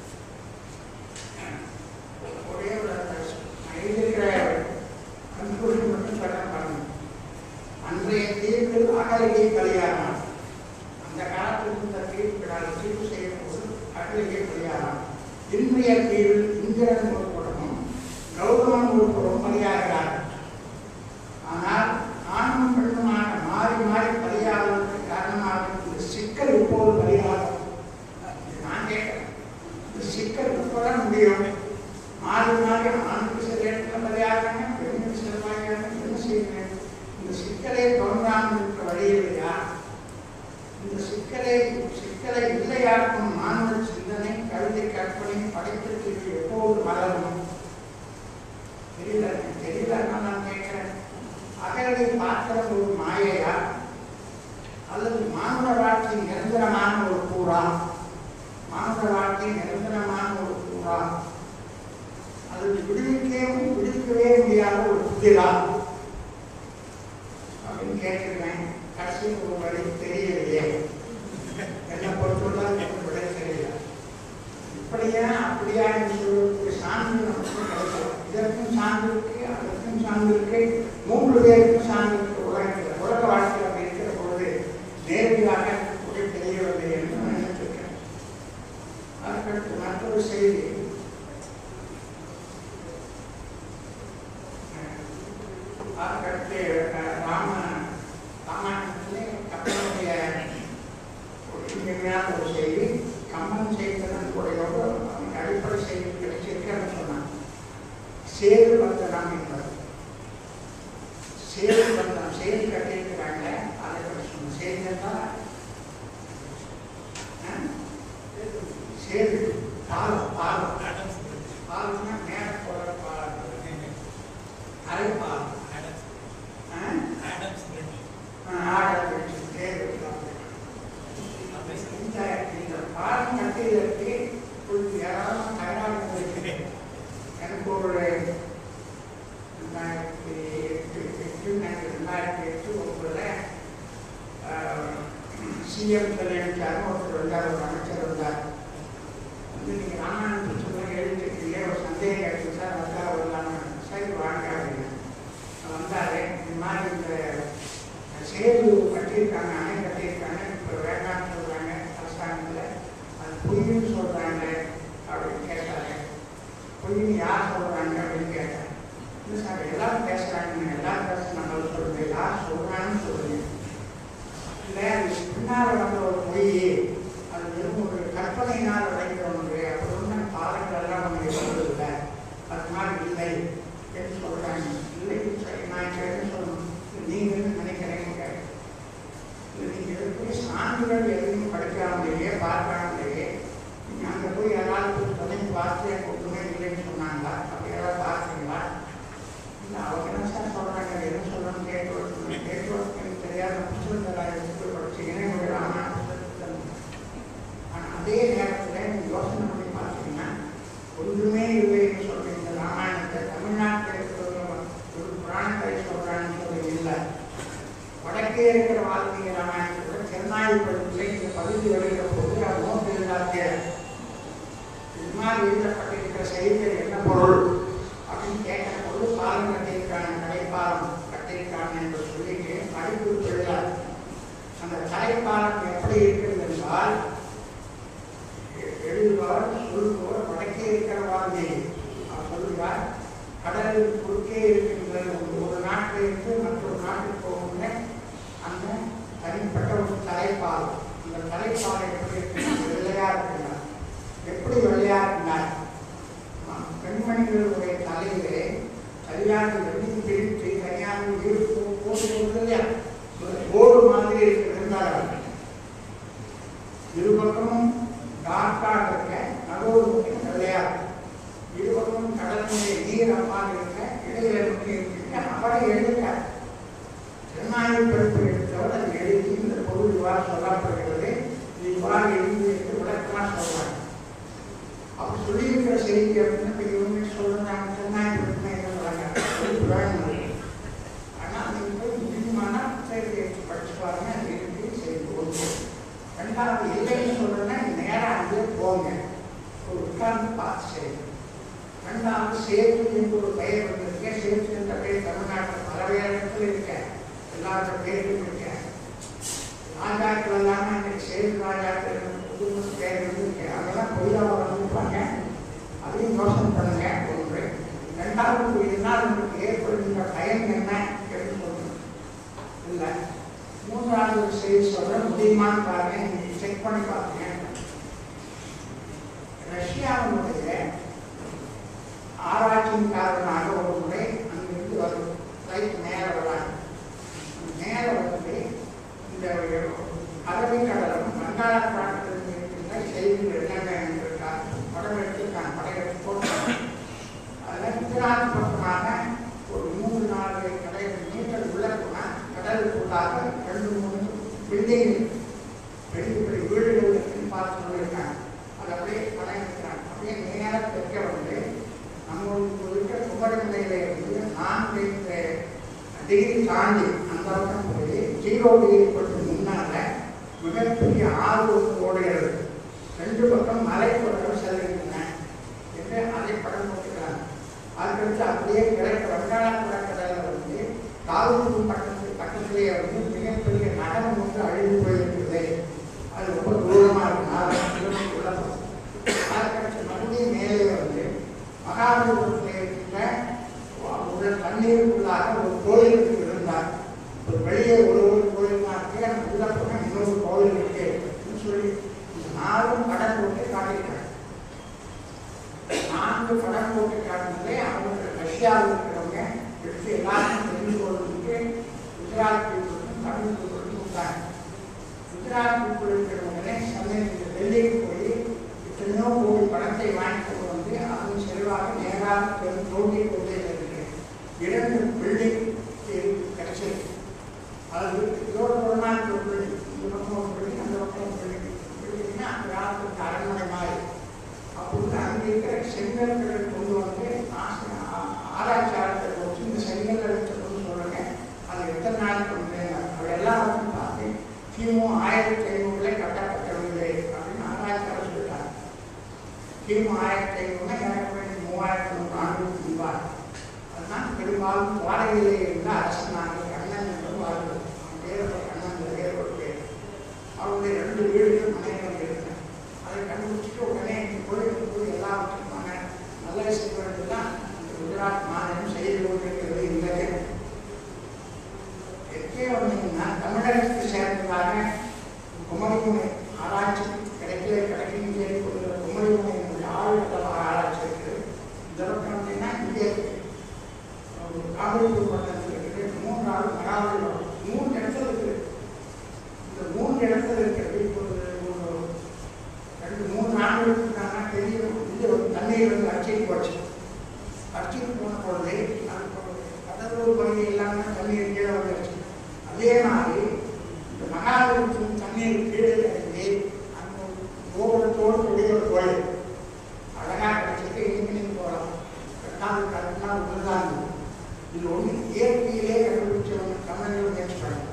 ஒரே ஒரு நான் எழுதியிருக்கிற கன்க்ளூஷன் மட்டும் சொல்ல பாருங்க அன்றைய தீர்ப்பில் அகலிகை பலியானார் அந்த காலத்தில் இருந்த தீர்ப்பினால் தீர்ப்பு செய்யும்போது அகலிகை பலியானார் இன்றைய தீர்வில் இந்திரன் ஒரு புறமும் கௌதமன் ஒரு புறம் பலியாகிறார் ஆனால் ஆணும் பெண்ணுமாக மாறி மாறி பலியாவதற்கு காரணமாக இந்த சிக்கல் இப்போது பலியாகும் இது நான் கேட்கிறேன் இந்த சிக்கல் எப்பதான் முடியும் மாறி மாறி ஆணுக்கு சில இடத்துல பலியாகிறாங்க பெண்ணுக்கு சில பலியாகிறாங்க என்ன செய்யுங்க இந்த சிக்கலை தோன்றாமல் இருக்க வழி இல்லையா இந்த சிக்கலை சிக்கலை இல்லையாக்கும் மாணவ சிந்தனை கவிதை கற்பனை படைப்பிற்கு இது எப்போது மலரும் தெரியல எனக்கு தெரியல நான் கேட்கிறேன் அகலை பார்க்கிறது ஒரு மாயையா அல்லது மானுட வாழ்க்கை நிரந்தரமான ஒரு கூறா மானுட வாழ்க்கை நிரந்தரமான ஒரு கூறா அல்லது விடுவிக்கவும் விடுவிக்கவே முடியாத ஒரு புதிரா அப்படின்னு கேட்டிருக்கேன் கடைசியில் ஒரு வழி தெரியலையே என்னை பொறுத்தவரை எனக்கு விடை தெரியல இப்படியா அப்படியா என்று சொல்லக்கூடிய சான்று நமக்கு கிடைக்கல இதற்கும் சான்று இருக்கு அதற்கும் சான்று இருக்கு மூன்று பேருக்கும் சான்று இருக்கு உலகத்தில் உலக வாழ்க்கை அப்படி இருக்கிற பொழுது நேரடியாக விடை தெரியவில்லை என்று நான் ஒரு செய்தி அதுக்கடுத்து அஹ், ராம ராமாயணத்திலே கம்பனுடைய ஒரு இனிமையான ஒரு செய்தி கம்பன் செய்ததன் கூடையோடு அவனுக்கு அடிப்படை செய்தி கிடைச்சிருக்கேன்னு சொன்னான் சேது பந்தனம் என்பது சேது பந்தனம் சேது கட்டியிருக்கிறாங்க அதை பற்றி சொன்ன சேது என்றால் அஹ், சேது பாலம் பாலம் பாலம்னா மேல போற பாலம் அரை பாலம் அஹ், அஹ், ஆடல் வச்சு சேது பாலம். இந்த இந்த பாடம் கட்டியதற்கு கொஞ்சம் ஏராளம் தயாராக இருக்கிறேன் எனக்கு ஒரு ரெண்டாயிரத்தி எட்டு எட்டு ரெண்டாயிரத்தி எட்டு ஒன்பதுல சிஎம் கல்யாணிச்சாரு ஒருத்தர் வந்தார் ஒரு அமைச்சர் வந்தார் வந்து நீங்கள் ராமாயணம் சொல்லுங்க எழுதிருக்கீங்க ஒரு சந்தேகம் கேட்டு சார் வந்தா வரலான்னு சரி வாங்க அப்படின்னு வந்தாரு இந்த மாதிரி இந்த சேது கட்டியிருக்காங்க அணை கட்டியிருக்காங்க இப்போ வேண்டாம்னு சொல்கிறாங்க அரசாங்கத்தில் அது பொய்ன்னு சொல்கிறாங்க அப்படின்னு கேட்டாரு பொய்ன்னு யார் சொல்கிறாங்க அப்படின்னு கேட்டேன் இல்லை சார் எல்லாரும் பேசுகிறாங்க எல்லாரும் பேச நம்ம சொல்லுங்க யார் சொல்கிறாங்கன்னு சொல்லுங்க இல்லை அது பின்னால் வந்த ஒரு பொய் அது வெறும் ஒரு கற்பனையினால் விளைந்த ஒன்று அப்படி ஒன்றும் பாடங்கள் எல்லாம் நம்ம சொல்றதில்லை அது மாதிரி இல்லை என்று சொல்கிறாங்க இல்லை சரி நான் கேட்டு சொல்லணும் நீங்கள் நினைக்கிறேன்னு கேட்டேன் இல்லை நீங்கள் எதுக்கும் சான்றுகள் எதுவும் படிக்காமலேயே பார்க்காமலேயே நீங்கள் அங்கே போய் யாராவது தொலைந்து பார்த்து எனக்கு ஒன்றுமே இல்லைன்னு சொன்னாங்களா அப்படி யாராவது பார்த்தீங்களா இல்லை அவங்க என்ன சார் சொல்கிறாங்க என்ன சொல்லணும் கேட்டு கேட்டு எனக்கு தெரியாத புத்தகங்களை எடுத்து படிச்சீங்கன்னா என்னுடைய ராமாயண புத்தகத்தை ஆனால் அதே நேரத்தில் நீங்கள் யோசனை பண்ணி பார்த்தீங்கன்னா ஒன்றுமே இல்லைன்னு சொல்ற இந்த ராமாயணத்தை தமிழ்நாட்டில் இருக்கிறவங்க ஒரு புராணத்தை சொல்கிறாங்கன்னு சொல்லி இல்லை வடக்கே இருக்கிற வால்மீகி ராமாயணத்தில் திருநாயுப்படுத்தில் இந்த பகுதி வருகிற போது அது நோக்கு இல்லாத இது மாதிரி எழுதப்பட்டிருக்கிற செய்திகள் என்ன பொருள் அப்படின்னு கேட்கிற போது பாலம் கட்டியிருக்காங்க கடைப்பாலம் கட்டியிருக்காங்க என்று சொல்லிட்டு படிப்பு எழுதார் அந்த கடைப்பாலம் எப்படி இருக்கிறது என்றால் எ- எழுதுவார் சொல்லுவார் வடக்கே இருக்கிற வால்மீகி அவர் சொல்லுவார் கடலில் குறுக்கே இருக்கின்ற ஒரு- ஒரு நாட்டில் இருந்து மற்றொரு நாட்டுக்கு போகின்ற அந்த தனிப்பட்ட ஒரு தலைப்பாலம் அந்த தலைப்பாலம் எப்படி இருக்குன்னா வெள்ளையா இருக்கிறார் எப்படி வெள்ளையா இருந்தார் ஆம், பெண்மணிகளுடைய தலையிலே கல்யாணம் வெள்ளி பிரித்து கல்யாணம் வீடு போ- போட்டு கொடுத்தது இல்லையா ஒரு போர்டு மாதிரி இருக்கிறார் அவர். இருபக்கமும் டார்க்காக இருக்க நடுவில் மட்டும் வெள்ளையா இருக்கு. இருபக்கமும் கடலுடைய நீர் அப்பால் இருக்க இடையில மட்டும் இருக்க அவரை எழுதிட்டார் திருநாயக படிப்பு எடுத்தவர் அது எழுதி இந்த பொருள் இவ்வாறு சொல்லப்படுகிறது இது இவ்வாறு எழுதி என்று விளக்கமாக சொல்றாங்க அப்படி சொல்லியிருக்கிற செய்தி அப்படின்னு இப்போ இவங்க சொல்றாங்க திருநாயக படிப்பு சொல்றாங்க வேணும் ஆனால் நீங்கள் போய் முடியுமானா புத்தகத்தை எடுத்து படிச்சு பாருங்க அது இருக்கு சரி ஒன்று ரெண்டாவது இல்லைன்னு சொல்றேன்னா நேராக அங்கே போங்க ஒரு உட்கார்ந்து பார்த்து செய்யுங்க ரெண்டாவது சேத்து என்று ஒரு பெயர் வந்திருக்கு சேத்து என்ற பெயர் தமிழ்நாட்டில் பல இடத்துல இருக்க எல்லாரோட பேரும் இருக்க ராஜாக்கள் எல்லாமே இன்னைக்கு சேது ராஜாக்கள் புது புது பேர் இருக்கு அதெல்லாம் பொய்யாக வந்திருப்பாங்க அதையும் யோசனை பண்ணுங்க ஒன்று ரெண்டாவது இதனால் உங்களுக்கு ஏற்படுகின்ற பயன் என்ன என்று சொல்லணும் இல்லை மூன்றாவது ஒரு செய்தி சொல்ற முடியுமான்னு பாருங்க நீங்க செக் பண்ணி பாருங்க ரஷ்யாவினுடைய ஆராய்ச்சியின் காரணமாக ஒரு முறை அங்கிருந்து வரும் ஃப்ளைட் மேலே வராங்க மேலே வந்து இந்த அரபிக்கடலும் வங்காள இருக்கின்ற செய்திகள் என்னென்ன என்றிருக்கார் படம் எடுத்திருக்காங்க படம் எடுத்து போட்டாங்க அதில் குஜராத் பக்கமாக ஒரு மூணு நாலு கடை மீட்டர் உள்ள போனால் கடலுக்குள்ளாக ரெண்டு மூணு பில்டிங் பெரிய பெரிய வீடுகள் இருக்குன்னு பார்த்து சொல்லியிருக்காங்க அது அப்படியே படம் எடுக்கிறாங்க அப்படியே நேராக தெற்க வந்து நம்மளுக்கு இருக்கிற குமரநிலையில இருந்து நான்கு டிகிரி தாண்டி அந்த பக்கம் போய் ஜீரோ டிகிரி பட்டு முன்னால மிகப்பெரிய ஆறு ஒன்று ஓடுகிறது ரெண்டு பக்கம் மலை தொடர்கள் செல்கின்றன என்று அதை படம் போட்டுக்கிறாங்க அதுக்கடுத்து அப்படியே கிழக்கு வங்காள கடற்கடலில் வந்து தாவூர் பக்கத்து பக்கத்திலேயே வந்து மிகப்பெரிய நகரம் ஒன்று அழிந்து போயிருக்கிறது அது ரொம்ப தூரமாக இருக்கு நாலு கிலோமீட்டர் உள்ள அதுக்கடுத்து மறுபடியும் காட்டியிருக்காங்க நான்கு படம் போட்டு காட்டினதே அவங்க ரஷ்யாவில் இருக்கிறவங்க எடுத்து எல்லாருக்கும் தெரிஞ்சு கொள்வதற்கு குஜராத் பீப்புளுக்கும் தமிழ் பீப்புளுக்கும் கொடுத்தாங்க குஜராத் பீப்புள் இருக்கிறவங்களே சென்னை டெல்லிக்கு போய் எத்தனையோ கோடி பணத்தை வாங்கி கொண்டு வந்து அதன் செலவாக நேராக பெரும் தோண்டி கொண்டே இருக்கு இரண்டு பில்டிங் கிடைச்சிருக்கு அது இதோட ஒரு நாள் ஒரு பில்டிங் இந்த பக்கம் ஒரு பில்டிங் அந்த பக்கம் ஒரு பில்டிங் பில்டிங்னா அந்த காலத்துக்கு அரண்மனை மாதிரி அப்போது அங்கே இருக்கிற செங்கல்களை கொண்டு வந்து ஆசை- ஆ- ஆராய்ச்சியாளர்களை வச்சு இந்த செங்கல் எடுத்து கொண்டு சொல்லுங்க அது எத்தனை நாளைக்கு வந்து அதெல்லாம் வந்து பார்த்து கிமு ஆயிரத்தி ஐநூறுல கட்டப்பட்டவில்லை அப்படின்னு ஆராய்ச்சியாளர் சொல்லிட்டாங்க கிமு ஆயிரத்தி ஐநூறுனா ஏறக்குறைய மூவாயிரத்தி நூறு ஆண்டுகளுக்கு முன்பாக அதனால் பெரும்பாலும் வாடகையிலே இருந்த அரசனாக கண்ணன் என்று வாழ்ந்தது அவன் பேர் கண்ணன் வேறு ஒரு பேர் அவருடைய ரெண்டு வீடுகள் மனைகள் இருந்தன அதை கண்டுபிடிச்சிட்டு உடனே இந்த கோயிலுக்கு போய் எல்லாவற்றுக்குமான நல்ல செய்வது தான் இந்த குஜராத் மாநிலம் செய்து கொண்டிருக்கிறது இல்லை எங்கே வந்தீங்கன்னா தமிழகத்தை சேர்ந்ததாக குமரிமுனை ஆராய்ச்சி கிடைக்கல கிடைக்கும் தேடி கொடுக்குற குமரிமுனை ஆழ்கடல் ஆராய்ச்சி இருக்குது இந்த பக்கம் வந்தீங்கன்னா இங்கே இருக்கு காவிரிப்பூர் பட்டணத்தில் இருக்குது மூன்றாவது மகாவலி வரும் மூணு இடத்துல இருக்குது இந்த மூன்று இடத்துல இருக்கிறது இப்போ ஒரு ஒரு ரெண்டு மூணு ஆண்டுகளுக்கு நான் பெரிய இது ஒரு தண்ணீர் வந்து அடிச்சிட்டு போச்சு அடிச்சிட்டு போன பொழுது அது கடலூர் பகுதி எல்லாமே தண்ணீர் கீழே வந்துருச்சு அதே மாதிரி இந்த மகாபலிபுரம் தண்ணீர் கீழே இறங்கி அந்த கோபுரத்தோடு கூடிய ஒரு கோயில் அழகாக கிடைச்சிட்டு இன்னைக்கு நீங்கள் போகலாம் ரெண்டாவது கரெக்டாக உள்ளதான் இது ஒன்று இயற்கையிலே கண்டுபிடிச்சவங்க தமிழர்கள் முயற்சி பண்ணணும்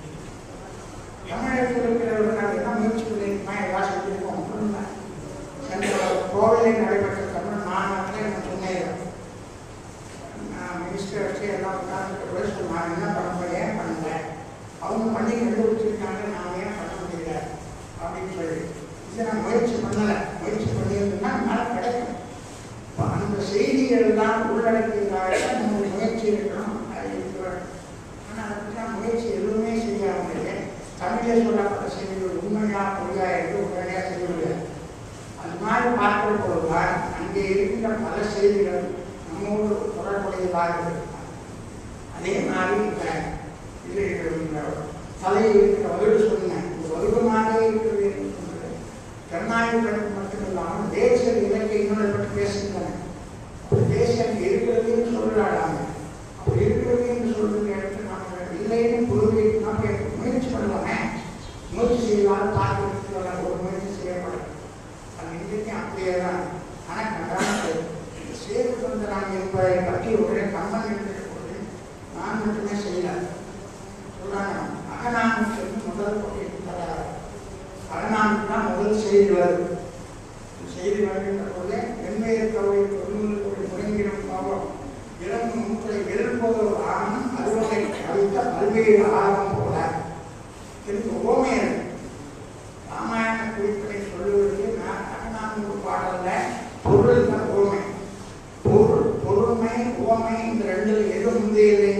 தமிழகத்தில் இருக்கிறவர்கள் நாங்கள் என்ன முயற்சி பண்ணியிருக்கோமா எல்லாம் செஞ்சிருக்கோம் அப்படின்னா சென்ற கோவிலில் நடைபெற்ற தமிழ் மாநாட்டில் நான் சொன்னேன் நான் மினிஸ்டர் வச்சு எல்லாம் உட்கார்ந்து கூட சொன்னாங்க என்ன பண்ண முடியும் ஏன் பண்ணல அவங்க பண்ணி கண்டுபிடிச்சிருக்காங்க நான் ஏன் பண்ண முடியல அப்படின்னு சொல்லி இதை நான் முயற்சி பண்ணலை முயற்சி பண்ணியிருந்தேன்னா என்னால் கிடைக்கும் அப்ப அந்த செய்திகள் எல்லாம் உள்ளடக்கியதாக நம்ம முயற்சி இருக்கணும் அது இருக்கணும். ஆனால் அதுக்கான முயற்சி எதுவுமே செய்யாமல் இல்லை தமிழில் சொல்லப்பட்ட செய்திகள் உண்மையா பொய்யா என்று உடனடியாக செய்ய முடியாது அது மாதிரி பார்க்கிற பொழுதுதான் அங்கே இருக்கின்ற பல செய்திகள் நம்மோடு தொடர்புடையதாக இருக்கும் அதே மாதிரி இந்த இது இந்த தலை இருக்கிற வகுடு சொன்னேன் இந்த வகுடுமாக இருக்கிறது என்று சொன்னது ஜனநாயக கணக்கு மட்டும் இல்லாமல் தேசிய இலக்கியங்களை பற்றி பேசுகின்றன அப்படி தேசியம் அங்கே இருக்கிறதுன்னு சொல்றாடாங்க அப்படி இருக்கிறது என்று சொல்றது இடத்துல நம்ம இல்லைன்னு புரிஞ்சு நம்ம முயற்சி பண்ணலாமே முயற்சி செய்யலாம் பார்க்கறதுக்கு வர ஒரு முயற்சி செய்யப்படும் அது இன்றைக்கும் அப்படியே தான் ஆனால் கண்டான சேது சுந்தரம் என்பதை பற்றி ஒரு கம்மன் இருக்கிற பொழுது நான் மட்டுமே செய்யல சொல்றாங்க அகநானூற்று முதல் போட்டி தராரு அகநானூறு தான் முதல் செய்தி வருது செய்தி வருகின்ற போது வெண்மையர் கவை தொண்ணூறு முடங்கிடும் பாவம் இறங்கு மூக்களை எழுப்போது ஆணும் அறுவடை கவித்த பல்வேறு ஆர்வம் போல திரும்ப ஓமையர் ராமாயண குறிப்பினை சொல்லுவது நான் அகநானூறு பாடல்ல பொருள் தான் ஓமை பொருள் பொருள்மை ஓமை இந்த ரெண்டுல எது முந்தையது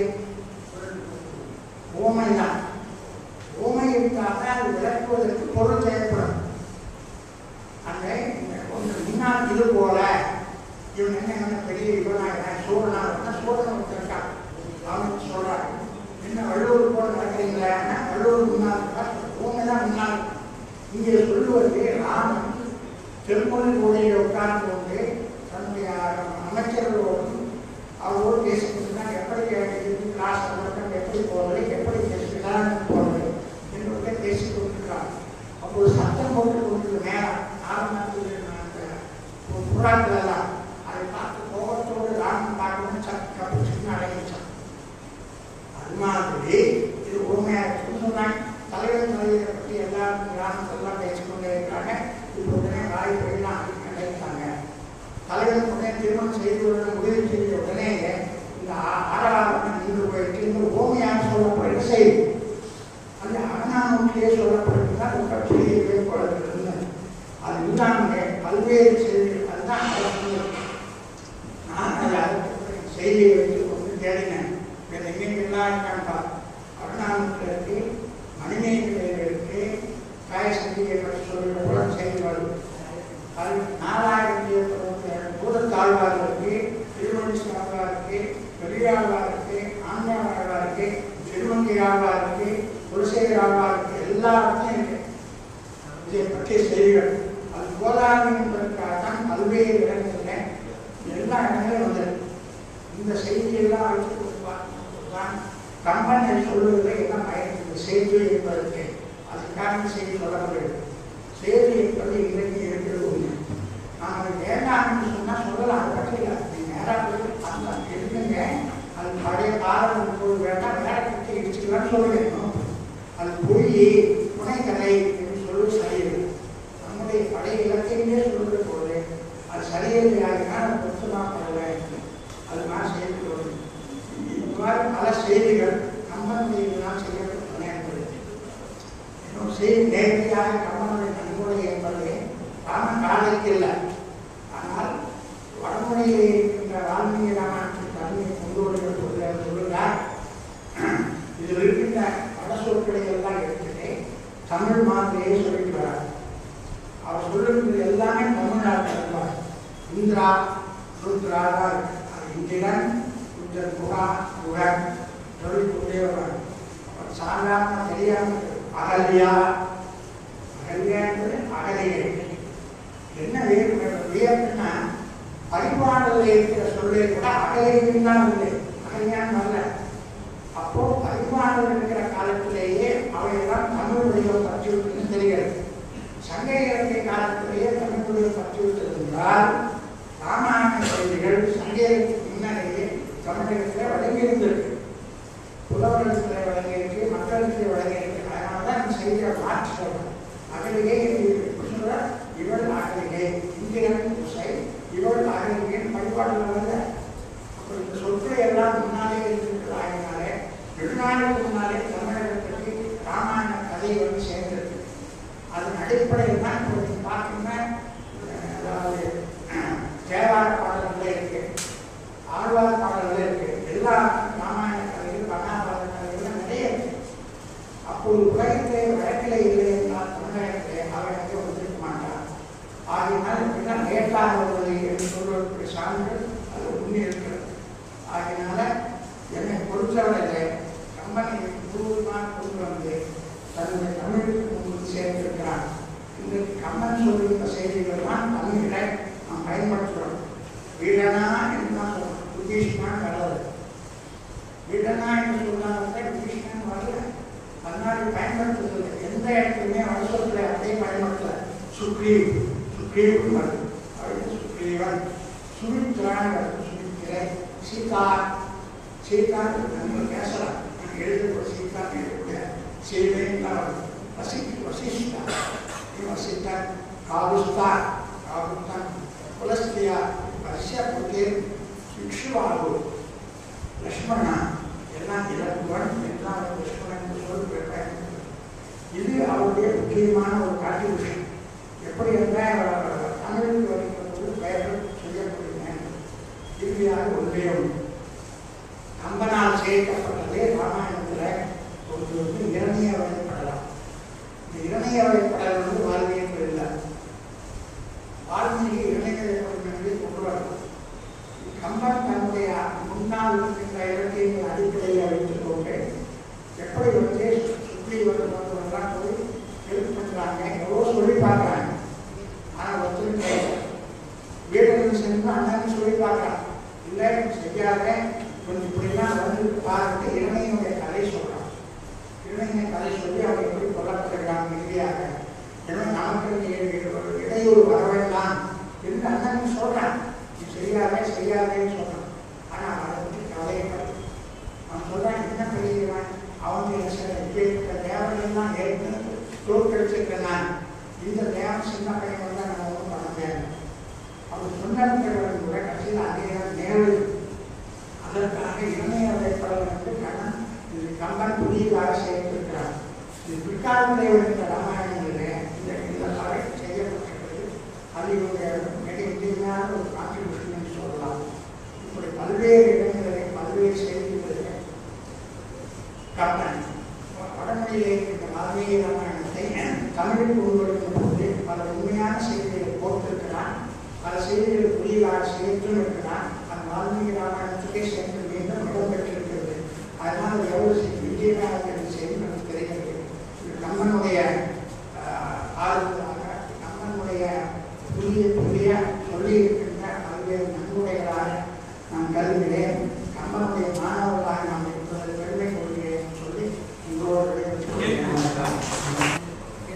ஓமை தான் ஓமை இருந்தால் அது விளக்குவதற்கு பொருள் தேவைப்படும் அந்த இந்த ஒன்று முன்னால் இது போல இவன் என்ன என்ன பெரிய இவனாக சோழனா இருந்தா சோழன் ஒருத்தர் இருக்கான் அவனுக்கு சொல்றாங்க என்ன வள்ளுவர் போல நடக்கிறீங்களா வள்ளுவர் முன்னால் இருக்கா ஓமை தான் முன்னால் இருக்கு. இங்கே சொல்லுவது ராமன் திருமொழி கோடையில் உட்கார்ந்து கொண்டு தன்னுடைய அமைச்சர்களோடும் அவரோடு பேசிக்கொண்டு எப்படி கிளாஸ் வழக்கம் எப்படி போவது எப்படி பேசுகிறார் போவது என்பதை பேசிக் கொண்டிருக்கிறார் அப்போது சத்தம் போட்டு கொண்டிருந்த நேரம் ஆரம்பத்தில் அந்த ஒரு புறாக்கள் எல்லாம் அதை பார்த்து கோபத்தோடு ராமன் பார்க்கணும் சத்து கப்பிச்சுன்னு அடையிச்சான் அது மாதிரி இது உண்மையாக இருக்குன்னு சொன்னாங்க தலைவர் தலைவரை பற்றி எல்லாரும் கிராமத்தெல்லாம் பேசிக்கொண்டே இருக்கிறாங்க இப்போ உடனே வாய் போயெல்லாம் அடைத்தாங்க தலைவர் உடனே திருமணம் செய்து விட முடிவு செய்த உடனே இந்த ஆ- ஆறாவது நின்று போயிட்டு இந்த ஓமையாக சொல்லப்படுகிற செய்தி அந்த அகநானூற்றிலே சொல்லப்படுகிறதா ரொம்ப செய்தி வேறுபாடுகள் அது இல்லாமல் பல்வேறு செய்திகள் அதுதான் அவர் சொன்னது. நான் அதை அடுத்த செய்தியை வைத்து கொண்டு தேடினேன் வேறு எங்கெங்கெல்லாம் இருக்கான்பா அருணாமத்தில் இருக்கு மணிமேகலையில் இருக்கு காய சந்தியை பற்றி சொல்லிட கூட செய்தி வருது அது வேண்டாம்னு செய்தி சொல்லப்படுகிறது செய்தி என்பது இன்றைக்கு இருக்கிறது உண்மை நாம் அதை வேண்டாம்னு சொன்னால் சொல்லலாம் அது பற்றி இல்லை நீங்க நேராக போய் அந்த இருக்குங்க அது பழைய காலம் இப்போது வேண்டாம் வேற கட்டி இடிச்சுக்கலாம்னு சொல்லுவேன் அது பொய் புனைக்கதை என்று சொல்வது சரியில்லை நம்முடைய பழைய இலக்கியமே சொல்வது போது அது சரியில்லையாகினா அதை பொறுத்து தான் போவேன் அது நான் செய்யப்படுவது இந்த மாதிரி பல செய்திகள் கம்பனுடையதான் செய்யப்பட்டுள்ளன என்பது இன்னும் செய்தி நேரடியாக கம்பனுடைய நன்கொடை என்பது ராம காலத்தில் இல்லை ஆனால் வடமொழியிலே இருக்கின்ற வால்மீகி ராமாயணத்தின் தன்மையை கொண்டு வருகிற பொழுது அவர் சொல்லுகிறார் இதில் இருக்கின்ற பட சொற்களை எல்லாம் எடுத்துட்டு தமிழ் மாதிரியே சொல்லிட்டு வரார் அவர் சொல்லுகிறது எல்லாமே தமிழ்நாட்டில் இருப்பார் இந்திரா ருத்ரா தான் இருக்கு. அது இந்திரன் ருத்ரன் குகா குகன் சொல்லிக் கொண்டே வர்றார் அவர் சாதாரண தெரியாம அகல்யா அகல்யா என்பது அகலிகை என்ன வியப்பு வியப்புனா பரிபாடலில் இருக்கிற சொல்லை கூட அகலிகைன்னு தான் இல்லை அகல்யான்னு வரல அப்போ பரிமாணம் இருக்கிற காலத்திலேயே அவையெல்லாம் தமிழ் வடிவம் பற்றி விட்டுன்னு தெரிகிறது சங்க இலக்கிய காலத்திலேயே தமிழ் வடிவம் பற்றி விட்டிருந்தால் ராமாயண செய்திகள் சங்க இலக்கிய முன்னரேயே தமிழகத்தில் வழங்கியிருந்திருக்கு புலவர்களுக்கு வழங்கியிருக்கு மக்களுக்கு வழங்கியிருக்கு அதனால தான் இந்த செய்தியை மாற்றி சொல்றேன் அகலிகை சொல்ற இவள் அகலிகை இந்திரன் திசை இவள் அகலிகைன்னு பரிபாடல் வரல அப்போ இந்த சொற்களை எல்லாம் முன்னாலே இருக்கிறது ஆகினாலே நெடுநாளுக்கு முன்னாலே தமிழகத்துக்கு ராமாயண கதை வந்து சேர்ந்திருக்கு அதன் அடிப்படையில் தான் இப்போ நீங்க பார்த்தீங்கன்னா அஹ், அதாவது அஹ், தேவார பாடல்களே இருக்கு ஆழ்வார் பாடல்களே இருக்கு எல்லா ராமாயண கதைகள் மகாபாரத கதைகள் நிறைய இருக்கு அப்போது உலகத்திலே வழக்கிலே இல்லை என்றால் தமிழகத்திலே அவன் அங்கே வந்திருக்க மாட்டான் ஆகினால் இப்படிதான் லேட்டாக வருவது என்று சொல்வதற்கு சான்று அது உண்மை இருக்கிறது ஆகினால என்னை பொறுத்தவரையிலே கம்பனை முழுவதுமாக கொண்டு வந்து தன்னுடைய தமிழுக்கு முன்பு சேர்த்திருக்கிறான் இன்றைக்கு கம்பன் சொல்லுகிற செய்திகள்லாம் தமிழை நாம் பயன்படுத்துகிறோம் வீடனா என்று தான் சொல்றோம் புத்தீஷ்மான் வராது வீடனா என்று சொன்னாங்க புத்தீஷ்மான் வரல அதனால பயன்படுத்துறது எந்த இடத்துலையுமே வருஷத்துல அப்படியே பயன்படுத்தல சுக்ரீவ் சுக்ரீவ் வருது அப்படின்னு சுக்ரீவன் சுமித்ரான் வருது சுமித்திரை சீதா சீதா நம்ம பேசலாம் நான் எழுதக்கூடிய சீதா எழுதக்கூடிய சீதைன்னா வசி வசிஷ்டா வசிஷ்டா காவுஸ்தா காவுஸ்தான் புலஸ்தியா வசியபுத்தே இக்ஷுவாகு லக்ஷ்மணா எல்லாம் இலக்குவன் எல்லாம் லக்ஷ்மணன் என்று சொல்லி பயன்படுத்தும் இது அவருடைய முக்கியமான ஒரு கான்ட்ரிபியூஷன் எப்படி என்றால் தமிழுக்கு வருகிற போது பெயர்கள் செய்யப்படுகின்றன இறுதியாக ஒன்றே ஒன்று கம்பனால் சேர்க்கப்பட்டதே ராமாயணத்தில் ஒரு வந்து இரணிய வகைப்படலாம் இந்த இரணிய வகைப்படல் வந்து வால்மீகி இல்லை வால்மீகி இரணிய வகைப்படும் என்று கொண்டு வரலாம் கம்பன் தன்னுடைய முன்னால் இருக்கின்ற இலக்கியங்களை அடிப்படையில் வைத்துக் கொண்டு எப்படி வந்து சுற்றி வருவதெல்லாம் போய் ஹெல்ப் பண்ணுறாங்க எவ்வளோ சொல்லி பார்க்குறாங்க ஆனால் ஒருத்தருக்கு வீடுகள் சென்று அண்ணன் சொல்லி பார்க்குறான் இல்லை செய்யாத கொஞ்சம் இப்படிலாம் வந்து பாருங்க இளைஞனுடைய கதை சொல்கிறான் இளைஞன் கதை சொல்லி அவங்க எப்படி கொல்லப்படுகிறாங்க இறுதியாக ஏன்னா நமக்கு இடையூறு இடையூறு வர வேண்டாம் என்று அண்ணன் சொல்கிறான் நீ செய்யாதே செய்யாதேன்னு சொல்கிறான் ஆனால் அதை பற்றி கவலைப்பட அவன் சொல்கிறான் என்ன பெரியவன் அவங்க சில இப்பேற்பட்ட தேவனையெல்லாம் ஏற்கனவே தோற்கடிச்சிருக்கேன் நான் இந்த தேவன் சின்ன பையன் வந்தால் நம்ம ஒன்றும் பண்ண முடியாது அவர் சொன்னவர்கள் கூட கட்சியில் அதே நேரு அதற்காக இணைய வரைபடம் என்று கண்ணன் இது கம்பன் புதியதாக சேர்த்திருக்கிறார் இது பிற்காலத்தில் வருகின்ற ராமாயணங்களில் இந்த இந்த கலை செய்யப்பட்டிருக்கிறது அது இவங்க மிக முக்கியமான ஒரு கான்ட்ரிபியூஷன் சொல்லலாம் இப்படி பல்வேறு இடங்களில் பல்வேறு செய்திகளில் கம்பன் வடமொழியிலே இருக்கின்ற வால்மீகி ராமாயணத்தை தமிழில் கொண்டு வருகின்ற போது பல உண்மையான செய்திகளை போட்டிருக்கிறான் பல செய்திகளை புதியதாக சேர்த்தும் இருக்கிறான் அந்த வால்மீகி ராமாயணத்துக்கே சேர்ந்து மீண்டும் இடம்பெற்றிருக்கிறது அதனால் எவ்வளவு விஜயகாக செய்தி நமக்கு தெரிகிறது இது கம்பனுடைய ஆஹ், ஆறுதலாக கம்பனுடைய புதிய புதிய சொல்லி இருக்கின்ற பல்வேறு நன்கொடைகளாக நான் கருதுகிறேன் கம்பனுடைய மாணவர்களாக நாம் இருப்பதில் பெருமை கொள்கிறேன் சொல்லி உங்களோட விடைபெற்றுக் கொள்கிறேன்.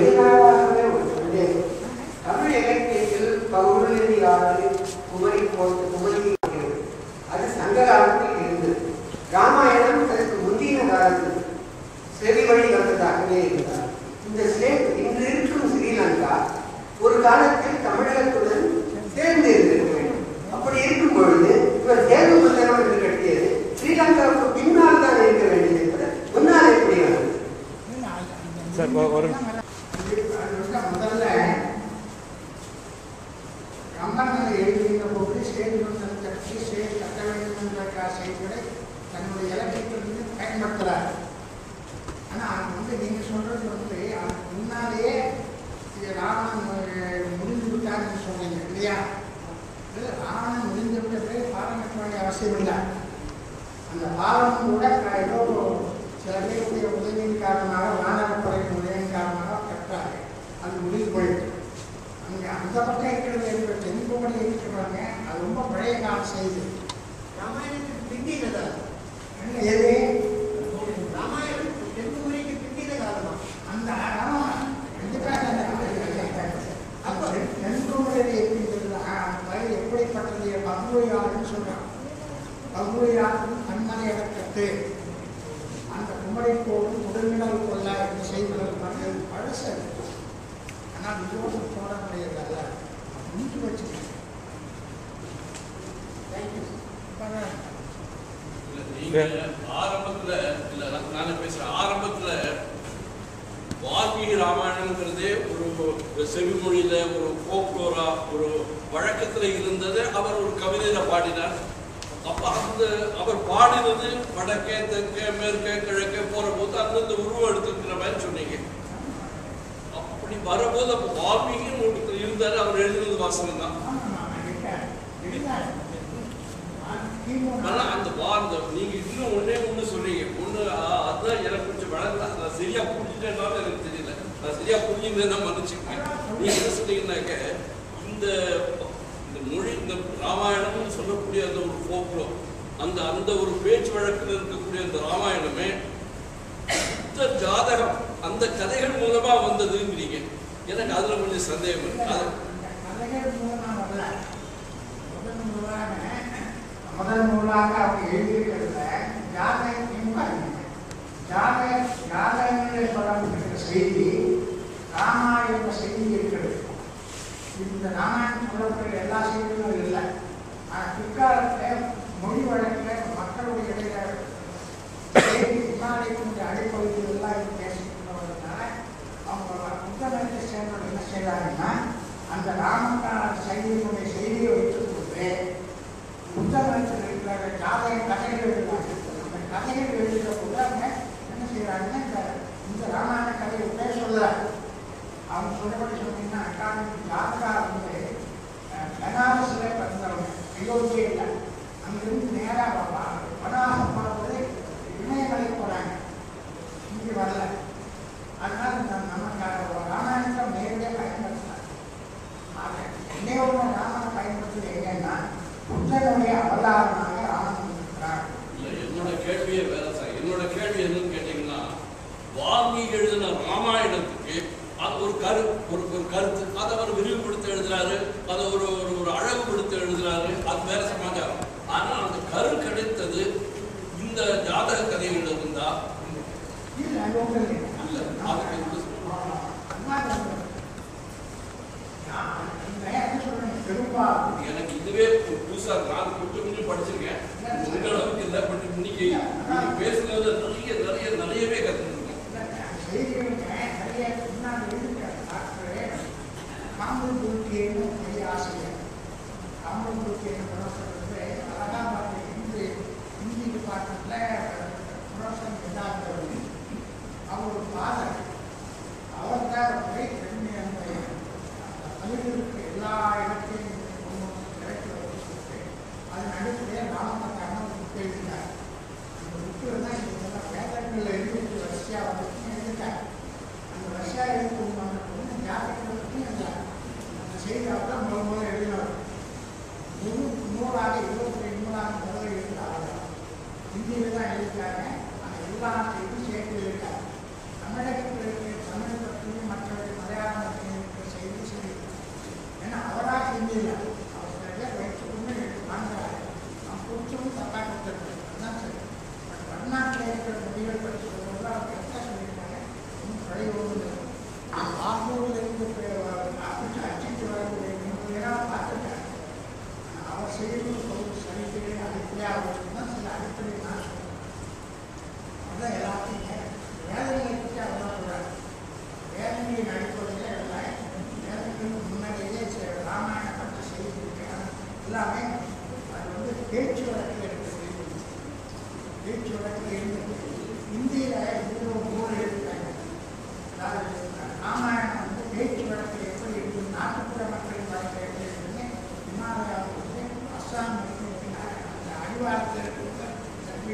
எதிராகவே ஒரு சந்தேகம் தமிழ் இலக்கியத்தில் பௌர்ணமியானது குமரி போட்டு குமரி இருக்கிறது அது சங்க காலத்தில் இருந்தது ராமாயணம் அதற்கு முந்தின காலத்தில் செவி வழி வந்ததாகவே இருந்தார் இந்த ஸ்ரீ இன்று இருக்கும் ஸ்ரீலங்கா ஒரு காலத்தில் தமிழகத்துடன் சேர்ந்து இருந்திருக்க வேண்டும் அப்படி இருக்கும் பொழுது இவர் தேர்வு மந்திரம் என்று கட்டியது ஸ்ரீலங்காவுக்கு பின்னால் தான் இருக்க வேண்டியது என்பது முன்னால் எப்படி வந்தது சார், ஒ- ஒரு- அது வந்து முதல்ல கம்பன் எழுதுகின்ற போது சேது மந்திரம் கட்டி சேது கட்ட வேண்டும் என்ற செய்திகளை தன்னுடைய இலக்கியத்திலிருந்து பயன்படுத்துகிறார் ஆனா அது வந்து நீங்க சொல்றது வந்து அதுக்கு முன்னாலேயே இது ராவணன் அஹ், முடிந்து விட்டார்னு சொன்னீங்க இல்லையா இது ராவணன் முடிந்து விட்ட பிறகு பாடம் கட்ட வேண்டிய அவசியம் இல்லை அந்த பாலம் கூட க- ஏதோ சில பேருடைய உதவியின் காரணமாக வானரப்படையின் உதவியின் காரணமாக கட்டுறாங்க அது முடிவு போயிட்டு அங்கே அந்த பக்கம் இருக்கிறது இருக்கிற தென்பகுடி இருக்கிறாங்க அது ரொம்ப பழைய கால செய்தி ராமாயணத்துக்கு பிந்தினது என்ன எது ராமாயணம் தென்குமரிக்கு பிந்தின காலமா அந்த ராமன் எதுக்காக அப்போ தென்குமரி எப்படிங்கிறது அந்த பயிர் எப்படிப்பட்டது பகுவையாருன்னு சொல்றான் பகுவையாரும் தன்மனை அடக்கத்து அந்த குமரை போடும் உடல்நிலை கொள்ள என்று செய்வதற்கு பண்ணது பழசு ஆனால் இதோடு சோழனுடையதல்ல முடிஞ்சு வச்சுக்கேன் தேங்க்யூ இல்ல, நீங்க ஆரம்பத்துல இல்ல நான் நானே பேசுறேன் ஆரம்பத்துல வால்மீகி ராமாயணம்ங்கிறதே ஒரு செவிமொழியில ஒரு போக்லோரா ஒரு வழக்கத்துல இருந்தது அவர் ஒரு கவிதையில பாடினார் அப்ப அந்த அவர் பாடினது வடக்கே தெற்கே மேற்கே கிழக்கே போற போது அந்தந்த உருவம் எடுத்துக்கிற மாதிரி சொன்னீங்க அப்படி வரும்போது அப்ப வால்மீகின்னு ஒருத்தர் இருந்தாரு அவர் எழுதினது வாசகம் தான் ஆனா அந்த வார்த்தை நீங்க இன்னும் ஒண்ணே ஒண்ணு சொன்னீங்க ஒண்ணு ஆ, அதான் எனக்கு கொஞ்சம் வளர்ந்தா நான் சரியா புரிஞ்சுட்டேன்னாலும் எனக்கு தெரியல நான் சரியா புரிஞ்சுருந்தேன்னா மன்னிச்சுக்கேன் நீங்க என்ன சொன்னீங்கன்னாக்க இந்த இந்த மொழி இந்த ராமாயணம்னு சொல்லக்கூடிய அந்த ஒரு போக்லோ அந்த அந்த ஒரு பேச்சு வழக்கில் இருக்கக்கூடிய அந்த ராமாயணமே சுத்த ஜாதகம் அந்த கதைகள் மூலமா வந்ததுங்கிறீங்க எனக்கு அதுல கொஞ்சம் சந்தேகம் இருக்கு அது கதைகள் மூலமாக வரல முதல் நூலாக முதல் நூலாக அவங்க எழுதியிருக்கிறதுல ஜாதகம் ஜாதக ஜாதகங்களில் சொல்லப்பட்டிருக்கிற செய்தி ராமாயண செய்தி இருக்கிறது இந்த ராமாயணம் சொல்லப்படுற எல்லா செய்திகளும் இல்லை ஆனால் பிற்காலத்தில் மொழி வழக்கில் மக்களுடைய இடையில செய்தி விவாதிக்கும் அடிப்பகுதியில் எல்லாம் இது பேசிட்டு வர்றதுனால அவங்க புத்தகத்தை சேர்ந்தவங்க என்ன செய்யறாங்கன்னா அந்த ராமக்கான செய்தியினுடைய செய்தியை வைத்துக்கொண்டு புத்தகத்தில் இருக்கிற ஜாதக கதைகள் எழுதுறாங்க அந்த கதைகள் எழுதுகிற போது அவங்க என்ன செய்யறாங்கன்னா இந்த இந்த ராமாயண கதையை பேர் சொல்றாங்க அவங்க சொல்லப்படி சொன்னீங்கன்னா அகாடமி ஜாதகா வந்து அஹ், பனாரஸ்ல பிறந்தவங்க அயோத்தியில் அங்கிருந்து நேராக பனாரஸ் போகிறது இமயமலை போறாங்க இங்கே வரல அதனால நம்ம நம்ம ராமாயணத்தை நேரடியாக பயன்படுத்தலாம் ஆக இன்னையோட ராமனை பயன்படுத்துறது எங்கன்னா புத்தனுடைய அவதாரமாக ராமன் இருக்கிறார் இல்ல, என்னோட கேள்வியே வேற சார் என்னோட கேள்வி என்னன்னு கேட்டீங்கன்னா வால்மீகி எழுதின ராமாயணத்துக்கு அது ஒரு கரு ஒரு ஒரு கருத்து அதை அவர் விரிவுபடுத்த எழுதுறாரு அதை ஒரு ஒரு ஒரு அழகுபடுத்த எழுதுறாரு அது வேற சமாச்சாரம் ஆனா அந்த கரு கிடைத்தது இந்த ஜாதக கதைகள் இருந்தா இல்லை அது ஒன்றும் இல்லை இல்ல அதுக்கு வந்து பெரும்பாலும் எனக்கு இதுவே பு- புதுசா நான் கொஞ்சம் கொஞ்சம் படிச்சிருக்கேன் உங்க அளவுக்கு இல்லை பட் இன்னைக்கு நீங்க பேசுனது நிறைய நிறைய நிறையவே கத்துருக்கேன் செய்திகளுக்கு நிறைய முன்னாடி எழுதியிருக்காரு டாக்டர் காமல் குருக்கியன்னு பெரிய ஆசிரியர் காமல் குருக்கியன்னு ப்ரொஃபஸர் வந்து அலகாபாத் ஹிந்தி ஹிந்தி டிபார்ட்மெண்ட்டில் ப்ரொஃபஸர் இல்லாதவர் அவர் ஒரு ஃபாதர் அவர் தான் போய் பெண்ணு அந்த தமிழுக்கு எல்லா இடத்தையும் கொண்டு வந்து கிடைக்கிறது சொல்லிட்டு அதன் அடிப்படையில் ராமபத்தான ஒரு புக் எழுதினார் அந்த புக்கில் தான் இதெல்லாம் வேதங்களில் எழுதிட்டு ரஷ்யா வந்து எழுதிட்டார் அந்த ரஷ்யா எழுதி வந்த பொண்ணு ஜாதகத்தை பற்றி அந்த அந்த செய்தியாக தான் முதல் முதல்ல எழுதினார் முழு நூறாக இருபத்தி நூறாக முதல்ல எழுதினார் ஹிந்தியில் தான் எழுதிட்டாங்க அந்த எல்லா செய்தியும் சேர்த்து எழுதிட்டார் தமிழகத்தில் இருக்கிற தமிழ் பற்றியும் மற்ற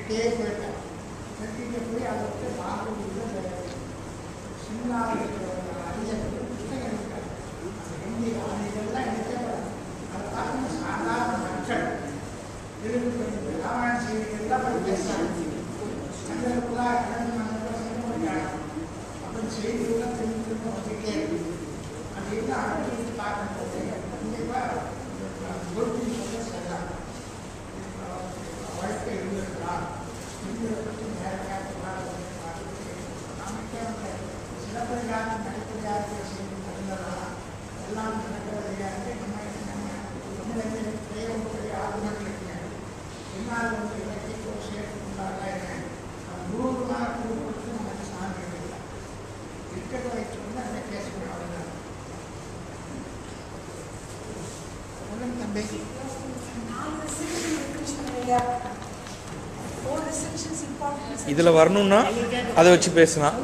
டெல்லிக்கே போயிட்டேன் டெல்லிக்கு போய் அதை விட்டு பார்க்கக்கூடிய சிம்லாவில் இருக்கிற ஒரு அறிஞர் புத்தகம் இருக்கார் அந்த ஹிந்தி ஆணைகள்லாம் எனக்கு தேவைப்படும் அதை பார்த்து சாதாரண மக்கள் இருக்கு ராமாயண செய்திகள்லாம் போய் பேசுகிறாங்க சங்கருக்குள்ளா கடந்து வந்தப்போ அப்படி செய்திகள்லாம் திரும்ப திரும்ப வந்துட்டே இருக்கு அது என்ன அடுத்து பார்க்கும்போது கண்டிப்பாக குருஜி சொல்ல சொல்லலாம் வாழ்க்கை இருந்திருக்கலாம் இந்தியை பற்றி நேரடியாக நமக்கே வந்து சிலப்பதிகாரம் நடிப்பதிகாரத்தை செய்து நடந்ததெல்லாம் எல்லாம் நடக்கிறதையாக நம்ம நம்ம தமிழக பெரிய ஆர்வங்கள் இருக்குங்க என்னால் வந்து இலக்கியத்தை சேர்த்துக்கொண்டாங்க என்ன முழுவதுமாக கொடுத்து நமக்கு சான்றிதழ் இல்லை இருக்கிறத வைத்துக்கொண்டு அந்த பேசுகிறோம் அவ்வளோதான் சொல்லுங்க தம்பி இதில் வரணும்னா அதை வச்சு பேசலாம்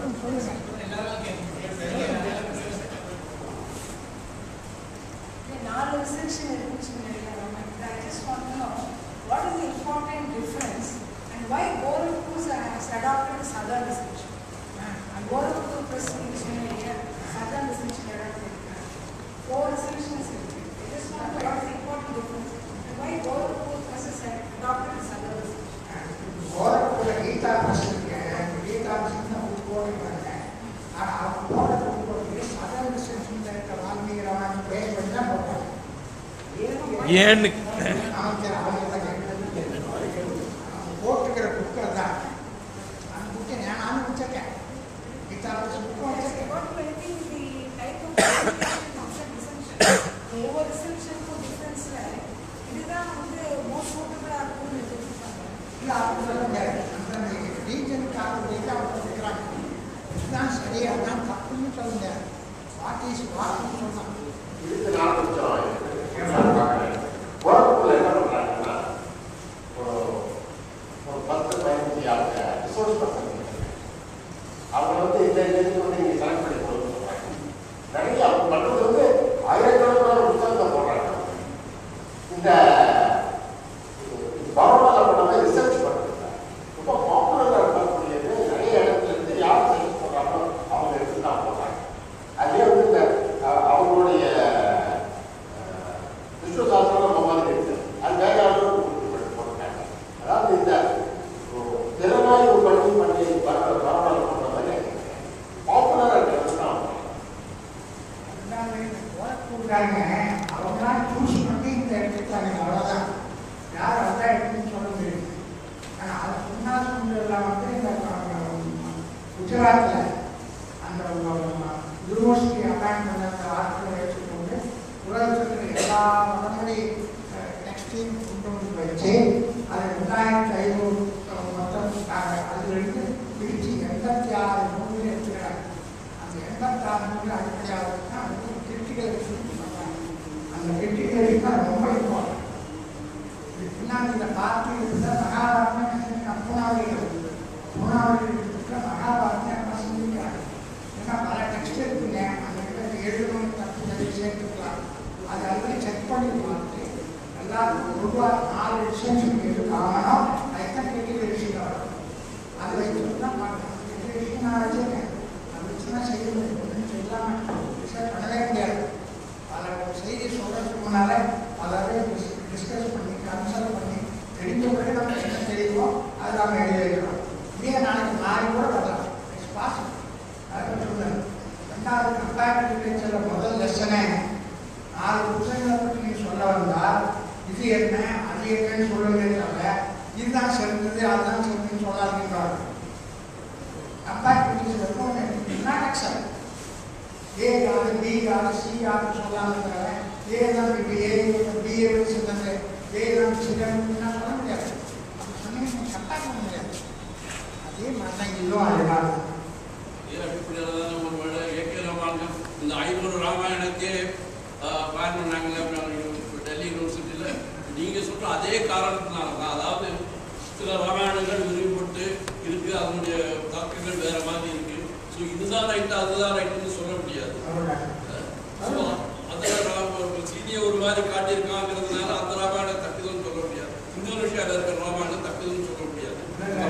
நாலு restriction இருக்குன்னு சொன்னீங்க. I just want to know what is the important difference and why Gorakhpur has adopted the southern restriction? And Gorakhpur press நீங்க சொன்னீங்க, southern restriction adopted. Four restrictions இருக்கு. I just want to know what is the important difference and why Gorakhpur press has adopted the southern restriction? கோரக்குள்ள Gita press இருக்கு Gita press தான் போடுறாங்க ஆனால் அவங்க போடுறது போட்டு சதவீத சென்ஷன் இருக்க வால்மீகி ராமாயணம் பேர் பண்ணி தான் போட்டாங்க ஏன்னு அமைச்சர் அவங்க தான் கேட்டாங்க. அவங்க போட்டுக்கிற புக்கர் தான் அந்த புக்கை நான் நானும் வச்சிருக்கேன் கீதா பிரஸ் புக்கும் வச்சிருக்கேன் What do you think the type of communication of the restriction? ஒவ்வொரு restrictionக்கும் difference ல இதுதான் வந்து most suitable ஆ இருக்கும்னு எதிர்பார்ப்பாங்க. இல்லை அப்படி சொல்ல முடியாது அந்த ரீஜனுக்கு ஆளுநருக்கு அவங்க இருக்கிறாங்க இதுதான் சரி அதுதான் தப்புன்னு சொல்ல முடியாது வாட் இஸ் வாட்னு சொல்லலாம் இதுக்கு நான் கொஞ்சம் பார்க்குறேன் கோரக்பூரில் என்ன பண்ணுறாங்கன்னா ஒரு ஒரு பத்து பதினஞ்சு ஆளுங்க ரிசோர்ஸ் பர்சன் அவங்க வந்து இந்த இதுக்கு வந்து நீங்கள் செலக்ட் பண்ணி கொடுக்க சொல்கிறாங்க நிறைய அவங்க பண்ணுறது வந்து ஆயிரக்கணக்கான புத்தகத்தை போடுறாங்க இந்த பரோடாவில் பண்ணாமல் ரிசர்ச் பண்ணுறாங்க ரொம்ப பாப்புலராக இருக்கக்கூடியது நிறைய இடத்துல இருந்து யார் சர்ச் பண்ணுறாங்களோ அவங்க எடுத்து தான் போடுறாங்க அதுலேயே வந்து இந்த அஹ், அவங்களுடைய அஹ், விஷ்ணு சாஸ்திரம் நம்ம மாதிரி இருக்கு அது வேற யாரும் போட்டுருக்காங்க அதாவது இந்த ஓ, திறனாய்வு பண்ணி பண்ணி பரவாயில்ல பண்ணுற மாதிரி பாப்புலராக இருக்கிறது தான் கொடுக்குறாங்க அவங்களாம் சூஸ் பண்ணி இந்த எடுத்துட்டாங்க அவ்வளோதான் யார் அதான் எடுத்துன்னு சொல்ல முடியும் ஆனால் அது சும்மா சொன்னதெல்லாம் வந்து இந்த குஜராத்தில் அந்த யூனிவர்சிட்டி அப்பாயின் பண்ண அந்த ஆட்களை வச்சுக்கொண்டு உலகத்தில் இருக்கிற எல்லா வடமொழி டெக்ஸ்டையும் கொண்டு வந்து வச்சு அது ரெண்டாயிரத்தி ஐநூறு மொத்தம் அதிலிருந்து பிரித்து எண்பத்தி ஆறு நூறு எடுத்துக்கிறாங்க அந்த எண்பத்தாறு நூறு அடிப்படையாக தான் அது கிரிட்டிக்கல் சொல்றாங்க அந்த கிரிட்டிக்கல் தான் ரொம்ப இம்பார்ட்டன்ட் இது பின்னாடி இந்த பார்ட்டி இருக்கிற மகாபாரதம் பூனாவளிகள் பூனாவளிகள் இருக்கிற மகாபாரதம் என்ன செஞ்சுக்கிறாங்க ஏன்னா பல டெக்ஸ்ட் இருக்குங்க அந்த இடத்துல எழுதணும் தப்பு தள்ளி சேர்த்துக்கலாம் அது அதுவே செக் பண்ணி பார்த்து எல்லாருக்கும் பொதுவாக நாலு விஷயம் சொல்லி இருக்காங்கன்னா அதுதான் கிரிட்டிக்கல் விஷயம் வரும் அதை வச்சு தான் பார்க்கலாம் கிரிட்டிக்கல் விஷயம் நான் வச்சிருக்கேன் அது வச்சு தான் செய்ய முடியும் சொல்லாமல் ரிசர்ச் பண்ணவே முடியாது பல செய்தி சொல்றதுக்கு முன்னால பலரை டிஸ்கஸ் பண்ணி கன்சல்ட் பண்ணி தெரிஞ்ச பிறகு நம்ம என்ன தெரியுமோ அதை நம்ம எழுதி வைக்கிறோம் இதே நாளைக்கு மாறி கூட வரலாம் இட்ஸ் பாசிபிள் அதை சொல்லுங்க ரெண்டாவது கம்பேரிட்டிவ் லிட்ரேச்சரில் முதல் லெசனே நாலு புத்தகங்களை பற்றி நீ சொல்ல வந்தால் இது என்ன அது என்னன்னு சொல்லுங்க தவிர இதுதான் சிறந்தது அதுதான் சிறந்ததுன்னு சொல்லாதீங்கிறாங்க comparative literature not accept A காது பி காது சி காது சொல்லாம ஏ தான் இப்போ ஏ பிஏ சொன்னது ஏ தான் சிறப்புன்னா சொல்ல முடியாது அப்படி சொன்னீங்க கரெக்டாக பண்ண முடியாது அதே மாதிரி தான் இதுவும் அதுதான் ஏன் அடிப்படையிலான ஒரு வேளை ஏகே ராமாயணம் இந்த ஐநூறு ராமாயணத்தையே பயன் பண்ணாங்களே அப்படின்னு டெல்லி யூனிவர்சிட்டியில் நீங்கள் சொல்ற அதே காரணத்தினால தான் அதாவது சில ராமாயணங்கள் விரிவுபட்டு இருக்கு அதனுடைய தாக்கங்கள் வேற மாதிரி இருக்கு ஸோ இதுதான் ரைட்டு அதுதான் ரைட்டுன்னு சொல்ல முடியாது ஸோ அதில் நாம் ஒரு சீனியை ஒரு மாதிரி காட்டியிருக்காங்கிறதுனால அந்த ராமாயணம் தக்குதுன்னு சொல்ல முடியாது இந்தோனேஷியாவில் இருக்கிற ராமாயணம் தக்குதுன்னு சொல்ல முடியாது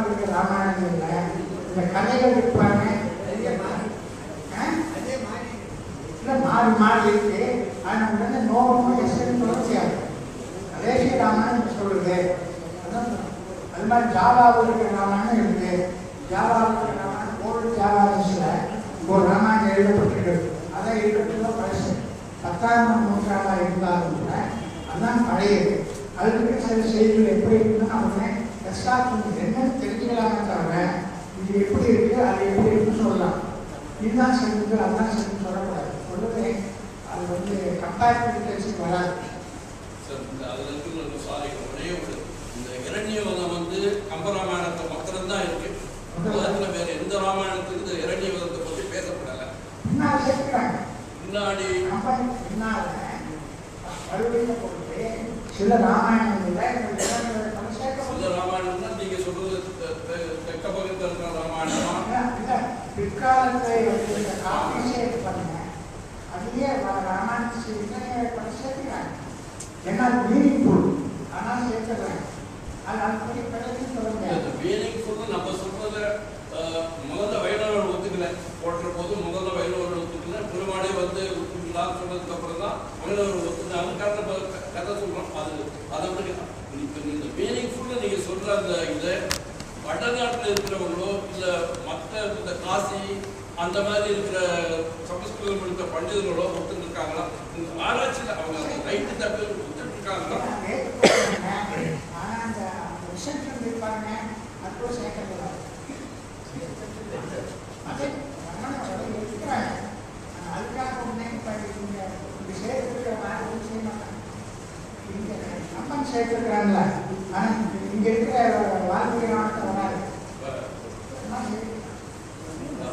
இருக்கிற ராமாயணங்கள்ல இந்த கதைகள் இருப்பாங்க தெரியுமா? ஆ? இல்ல மாறி மாறி இருக்கு ஆனா உடனே நோக்கம் எஸ்ன்னு சொல்ல முடியாது கடைசி ராமாயணம் சொல்லுது அதான் சொல்றேன். அது மாதிரி ஜாவாவில் இருக்கிற ராமாயணம் இருக்கு ஜாவாவில் இருக்கிற ராமாயணம் ஓல்டு ஜாவாவில் ஒரு ராமாயணம் எழுதப்பட்டிருக்கு அதான் இருக்கிறதுல பழசு பத்தாயிரம் நூற்றாண்டா இருந்தாலும் கூட அதான் பழையது அதில் இருக்கிற சில செய்திகள் எப்படி இருக்குன்னு அவங்க எக்ஸ்ட்ரா கொஞ்சம் என்னன்னு தெரிஞ்சுக்கலாமே தவிர இது எப்படி இருக்கு அது எப்படி இருக்குன்னு சொல்லலாம் இதுதான் செஞ்சு அதுதான் செஞ்சு சொல்லக்கூடாது சொல்லுது அது வந்து கம்பேரிட்டிவ் வராது சார், இந்த அதுல இருக்கு ஒரு சாரி ஒரே ஒரு இந்த இரண்யவதம் வந்து கம்பராமாயணத்தை மாத்திரம்தான் இருக்கு உலகத்துல வேற எந்த ராமாயணத்துக்கு இந்த இரண்யவதத்தை பத்தி பேசப்படல பின்னால் சேர்க்கிறாங்க முன்னாடி கம்பெனி பின்னால வலுவையை பொறுத்து சில ராமாயணங்கள்ல இந்த இளநிலை பல சில சேர்க்கப்படும் ராமாயணம்னா நீங்க சொல்றது தெ- தெ- தெற்க பக்கத்துல இருக்கிற ராமாயணமா இல்ல பிற்காலத்தை வந்து காப்பி சேர்த்து பண்ணுங்க அதுலயே வ- ராமாயணத்தை இளநிலை பல சேர்க்கிறாங்க ஏன்னா மீனிங்ஃபுல் ஆனால் சேர்க்கிறாங்க அது அப்படி பிறகு சொல்ல முடியாது மீனிங்ஃபுல் நம்ம சொல்றத அஹ், முதல்ல வைணவர் ஒத்துக்கல போடுற போது முதல்ல வைணவர் ஒத்துக்கல பெருமாளே வந்து ஒத்துக்கலாம்னு சொன்னதுக்கு அப்புறம் தான் வைணவர் ஒத்துக்கினாங்க கதை ப- க- கதை சொல்றோம் அது அதை விட இப்போ இந்த மீனிங்ஃபுல்ல நீங்க சொல்ற அந்த இதை வடநாட்டில் இருக்கிறவங்களோ இல்லை மற்ற இந்த காசி அந்த மாதிரி இருக்கிற சமஸ்கிருதம் எடுத்த பண்டிதர்களோ ஒத்துருக்காங்களா இந்த ஆராய்ச்சியில் அவங்க அந்த ரைட்டு தப்பு ஒத்துருக்காங்களா ஆனா அந்த ரிசப்ஷன் இருப்பாங்க அதுவும் சேர்க்கறது அது மன்னனோட இருக்கிறாங்க ஆனா அதுக்காக ஒண்ணே இப்ப இங்க இங்க சேர்த்துக்கிற மாதிரி ஒண்ணும் செய்ய மாட்டாங்க இங்க கம்பன் சேர்த்துக்கிறாங்களா ஆனா இங்க இருக்கிற வாழ்க்கை நாட்டை வராது எல்லாம் சேர்த்துக்கிறாங்க.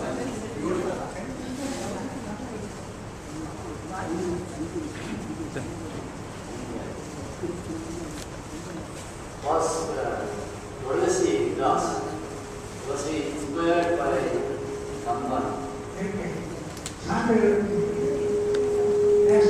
was uh, Tulasi Das was he inspired by Kamban. இருக்கு. சான்று Yes.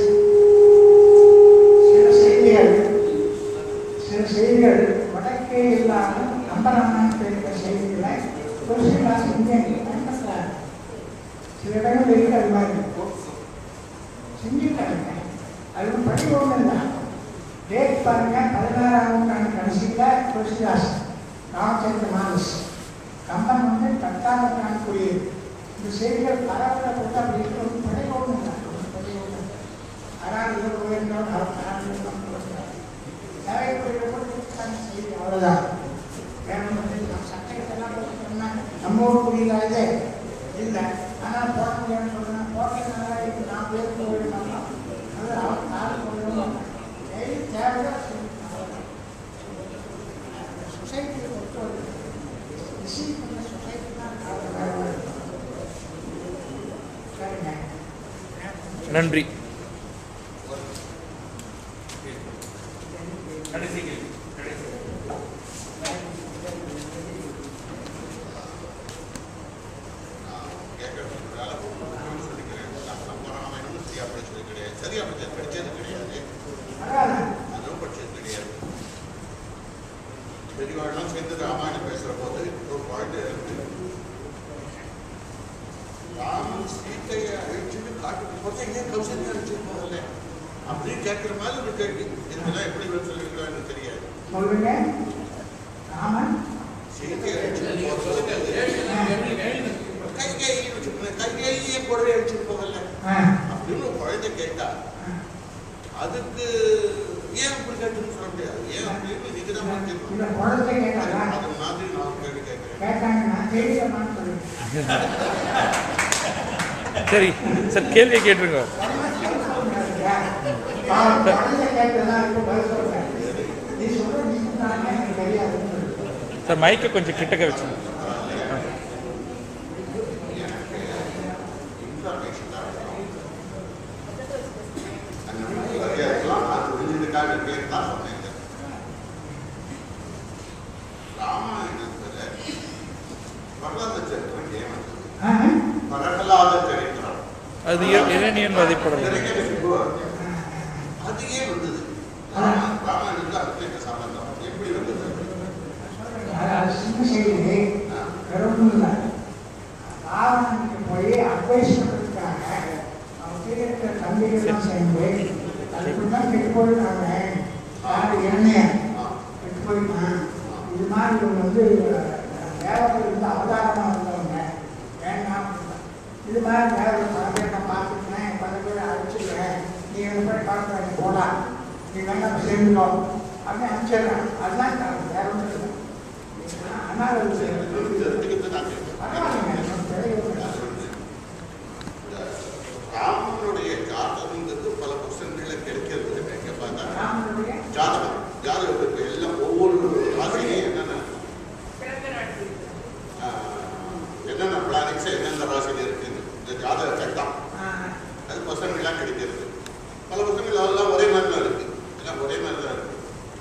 சில செய்திகள் சில செய்திகள் வடக்கே இல்லாமல் கம்பராமாயணத்தில் இருக்கிற செய்திகளை துளசிதாஸ் இங்கே பயன்படுத்துறாரு சில இடங்கள் இருக்கு அது மாதிரி செஞ்சுட்டாங்க அது ஒண்ணும் படி ஒன்றும் இல்லை டேட் பாருங்க பதினாறாம் நூற்றாண்டு கடைசியில் துளசிதாஸ் ராமச்சந்திர மானஸ் கம்பன் வந்து பத்தாம் நூற்றாண்டுக்குரியது இந்த செய்திகள் பரவல போட்டு அப்படி இருக்கிறது படை ஒன்றும் இல்லை ஒண்ணும் படை ஒன்றும் இல்லை அறால் இவர் உயர்ந்தவர் அவர் அறால் உயர்ந்தவர் தேவைப்படுகிற போது கொடுத்தாங்க செய்தி அவ்வளோதான் வேணும் வந்து நம்ம சட்டத்தெல்லாம் போட்டுட்டோம்னா நம்ம ஊர் புரியல இது இல்லை ஆனால் போட முடியாதுன்னு சொல்கிறேன் போட்டதுனால இப்போ நான் பேர் போயிட மாட்டோம் அது அவர் கால் போயிட மாட்டோம் டெய்லி தேவையாக சொசைட்டியை பொறுத்த வரைக்கும் ரிசீவ் பண்ண சொசைட்டி தான் காரணம் சரிங்க நன்றி சரியா படிச்சது படிச்சது கிடையாது பரவாயில்ல அதுவும் படிச்சது கிடையாது பெரியவாழ்லாம் சேர்ந்து ராமாயணம் பேசுற போது ஒரு பாயிண்ட் இருக்கு ராமன் சீத்தையை அழிச்சுட்டு காட்டுக்கு போது ஏன் கௌசல்யா அழிச்சுட்டு போகல அப்படின்னு கேட்கிற மாதிரி ஒரு கேள்வி இதெல்லாம் எப்படி பதில் சொல்லிருக்கா எனக்கு தெரியாது சொல்லுங்க ராமன் சீத்தையை அழிச்சுட்டு நீங்க போக சொல்லுங்க சொல்லுங்க கேள்வி கேள்வி கைகேயி வச்சுக்கோங்க கைகேயே கூடவே அழிச்சுட்டு போகல ஆ அப்படின்னு ஒரு குழந்தை கேட்டா அதுக்கு ஏன் அப்படி கேட்டுன்னு சொல்ல முடியாது ஏன் அப்படின்னு நீங்க தான் மாத்திக்கணும். இந்த குழந்தை கேட்டாரா அது மாதிரி நான் கேள்வி கேட்கிறேன் கேட்டாங்க நான் தெரியலமான்னு சொல்லுங்க சரி சார் கேள்வியை கேட்டுருங்க பாவம், குழந்தை கேட்டதா இப்போ பதில் சொல்றேன் நீ சொல்ற நீ சொன்னாங்க எனக்கு தெரியாதுன்னு சொல்லு. சார் மைக்கை கொஞ்சம் கிட்டக்க வச்சு இன்ஃபர்மேஷன் தான் வேணும். அந்த மரியாதைலாம் நான் புரிஞ்சதுக்காக பேர் தான் சொன்னேன் ராமாயணத்துல பிரகலாத சரித்திரம் ஏன் வந்தது? ஆ? பிரகலாத சரித்திரம் அது இர- இரணியன் வதைப்படல இரண்யகசிபு. அது ஏன் வந்தது ராமா- ராமாயணத்துக்கு அதுக்கு என்ன சம்பந்தம் எப்படி வந்தது அது அது சின்ன செய்தி வெறும் இல்லை ராவணனுக்கு போய் அட்வைஸ் பண்ணுறதுக்காக அவன் கீழே இருக்கிற தம்பிகள்லாம் சேர்ந்து அதுக்கு தான் கெட்டு போயிட்டாங்க யார் எண்ணெய் கெட்டு போயிட்டான் இது மாதிரி இவங்க வந்து தேவர்கள் வந்து அவதாரமாக இருந்தவங்க வேண்டாம் அப்படின்னா. இது மாதிரி தேவர்கள் பல பேர் நான் பார்த்துருக்கேன் பல பேர் அழைச்சிருக்கேன் நீ எங்க போய் பார்க்குறாங்க போடா நீ வேணா சேர்ந்துக்கோ அப்படின்னு அனுப்பிச்சிடுறேன் அதுதான் காரணம் வேற ஒன்றும் இல்லை ஆனால் அது தெரிஞ்சுக்கிட்டு நான் கேட்கிறேன். பரவாயில்லைங்க நமக்கு தேவையில்லை. ராமனுடைய ஜாதகங்கிறது பல புஸ்தகங்கள்ல கிடைக்கிறது எங்க பார்த்தா ராமனுடைய ஜாதகம் ஜாதகம் இருக்கு எல்லாம் ஒவ்வொரு ராசிலையும் என்னென்ன ஆஹ், என்னென்ன பிளானிங்ஸ் என்னென்ன ராசியில் இருக்குன்னு இந்த ஜாதக சட்டம் ஆஹ், அது புஸ்தகங்கள்லாம் கிடைக்கிறது பல புஸ்தகங்கள் அதெல்லாம் ஒரே மாதிரி தான் இருக்கு எல்லாம் ஒரே மாதிரி தான் இருக்கு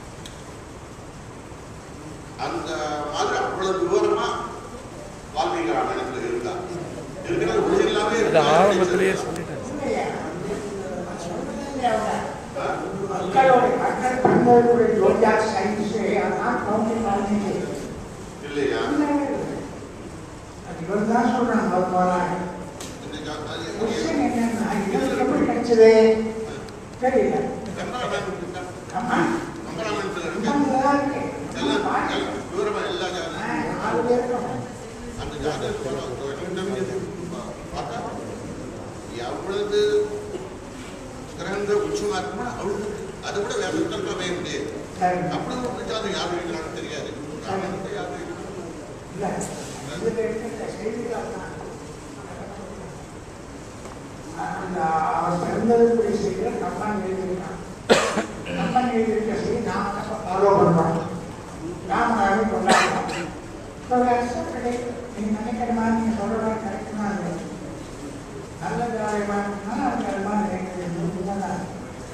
அந்த மாதிரி அவ்வளவு விவரமா வால்மீகி ராமாயணத்துல இருந்தா இருக்கிறது ஒரிஜினலாவே அது ஆரம்பத்திலேயே சொல்லிட்டேன் இல்லையா? நான் சொல்றதே இல்லையா அவங்க? மக்களோட மக்கள் தங்களுடைய ஜோதியா சயின்ஸ் அதான் கவுண்டிங் பண்ணிட்டு இல்லையா அது இவர் தான் சொல்றாங்க அவர் போறாங்க இந்த ஜாதகம் கொஸ்டின் என்னன்னா இது எப்படி கிடைச்சது தெரியல ஆமா கம்பராமாயணத்துல இருக்கு ரொம்ப நல்லா இருக்கு எல்லாம் பாருங்க. எல்லாம் விவரமா எல்லா ஆ, ஜாதகம் நாலு பேர் இருக்கோம். அந்த ஜாதகத்தோட பார்த்தா எவ்வளவு கிரகங்கள் உச்சமா இருக்குமோ அவ்வளவு அதை விட வேற சுத்தம் அமைய முடியாது சரி. அப்படி ஒரு ஜாதகம் யார் வைக்கிறான்னு தெரியாது ராமாயணத்தை யார் வைக்கிறாங்க இல்ல, இதுல இருக்கிற செய்திகள் தான். அந்த அவர் பிறந்ததுக்குரிய செய்தியை கம்பன் எழுதியிருக்கான் கம்பன் எழுதியிருக்க செய்தி நாம நம்ம ஃபாலோ பண்றோம் ராமநாதன் கொண்டாடுறோம் இப்போ வருஷம் கிடையாது நீங்க நினைக்கிற மாதிரி நீங்க சொல்ற மாதிரி கிடைக்குமா இல்லை நல்ல காரியமா இருக்குன்னா அது அது மாதிரி கிடைக்கிறது தான்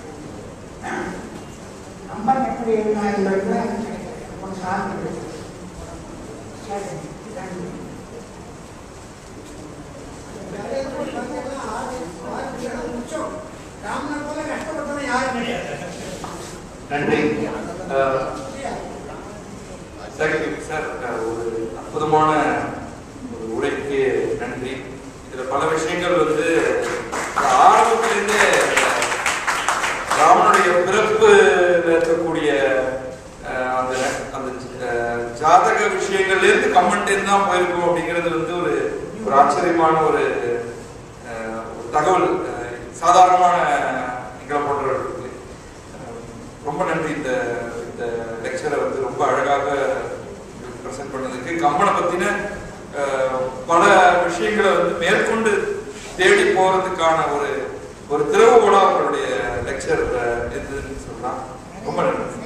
கம்பன் எப்படி எழுதினா என்பது கொஞ்சம் சார்ந்து சரி தேங்க்யூ ராமனை போல கஷ்டப்பட்டவன் யாரும் கிடையாது நன்றி அஹ், சரி சார் அஹ், ஒரு அற்புதமான ஒரு உரைக்கு நன்றி இதுல பல விஷயங்கள் வந்து ஆரம்பத்திலிருந்தே ராமனுடைய பிறப்பு இருக்கக்கூடிய அஹ், அந்த அந்த அஹ், ஜாதக விஷயங்கள்ல இருந்து கமெண்ட் தான் போயிருக்கும் அப்படிங்கிறது வந்து ஒரு ஒரு ஆச்சரியமான ஒரு அஹ், ஒரு தகவல் அஹ், சாதாரணமான எங்களை போன்றவர்களுக்கு அஹ், ரொம்ப நன்றி இந்த இந்த லெக்சரை வந்து ரொம்ப அழகாக ப்ரெசென்ட் பண்ணதுக்கு கம்பனை பத்தின அஹ், பல விஷயங்களை வந்து மேற்கொண்டு தேடி போறதுக்கான ஒரு ஒரு திறவுகோலா அவங்களுடைய லெக்சர் இருந்ததுன்னு சொல்லலாம் ரொம்ப நன்றி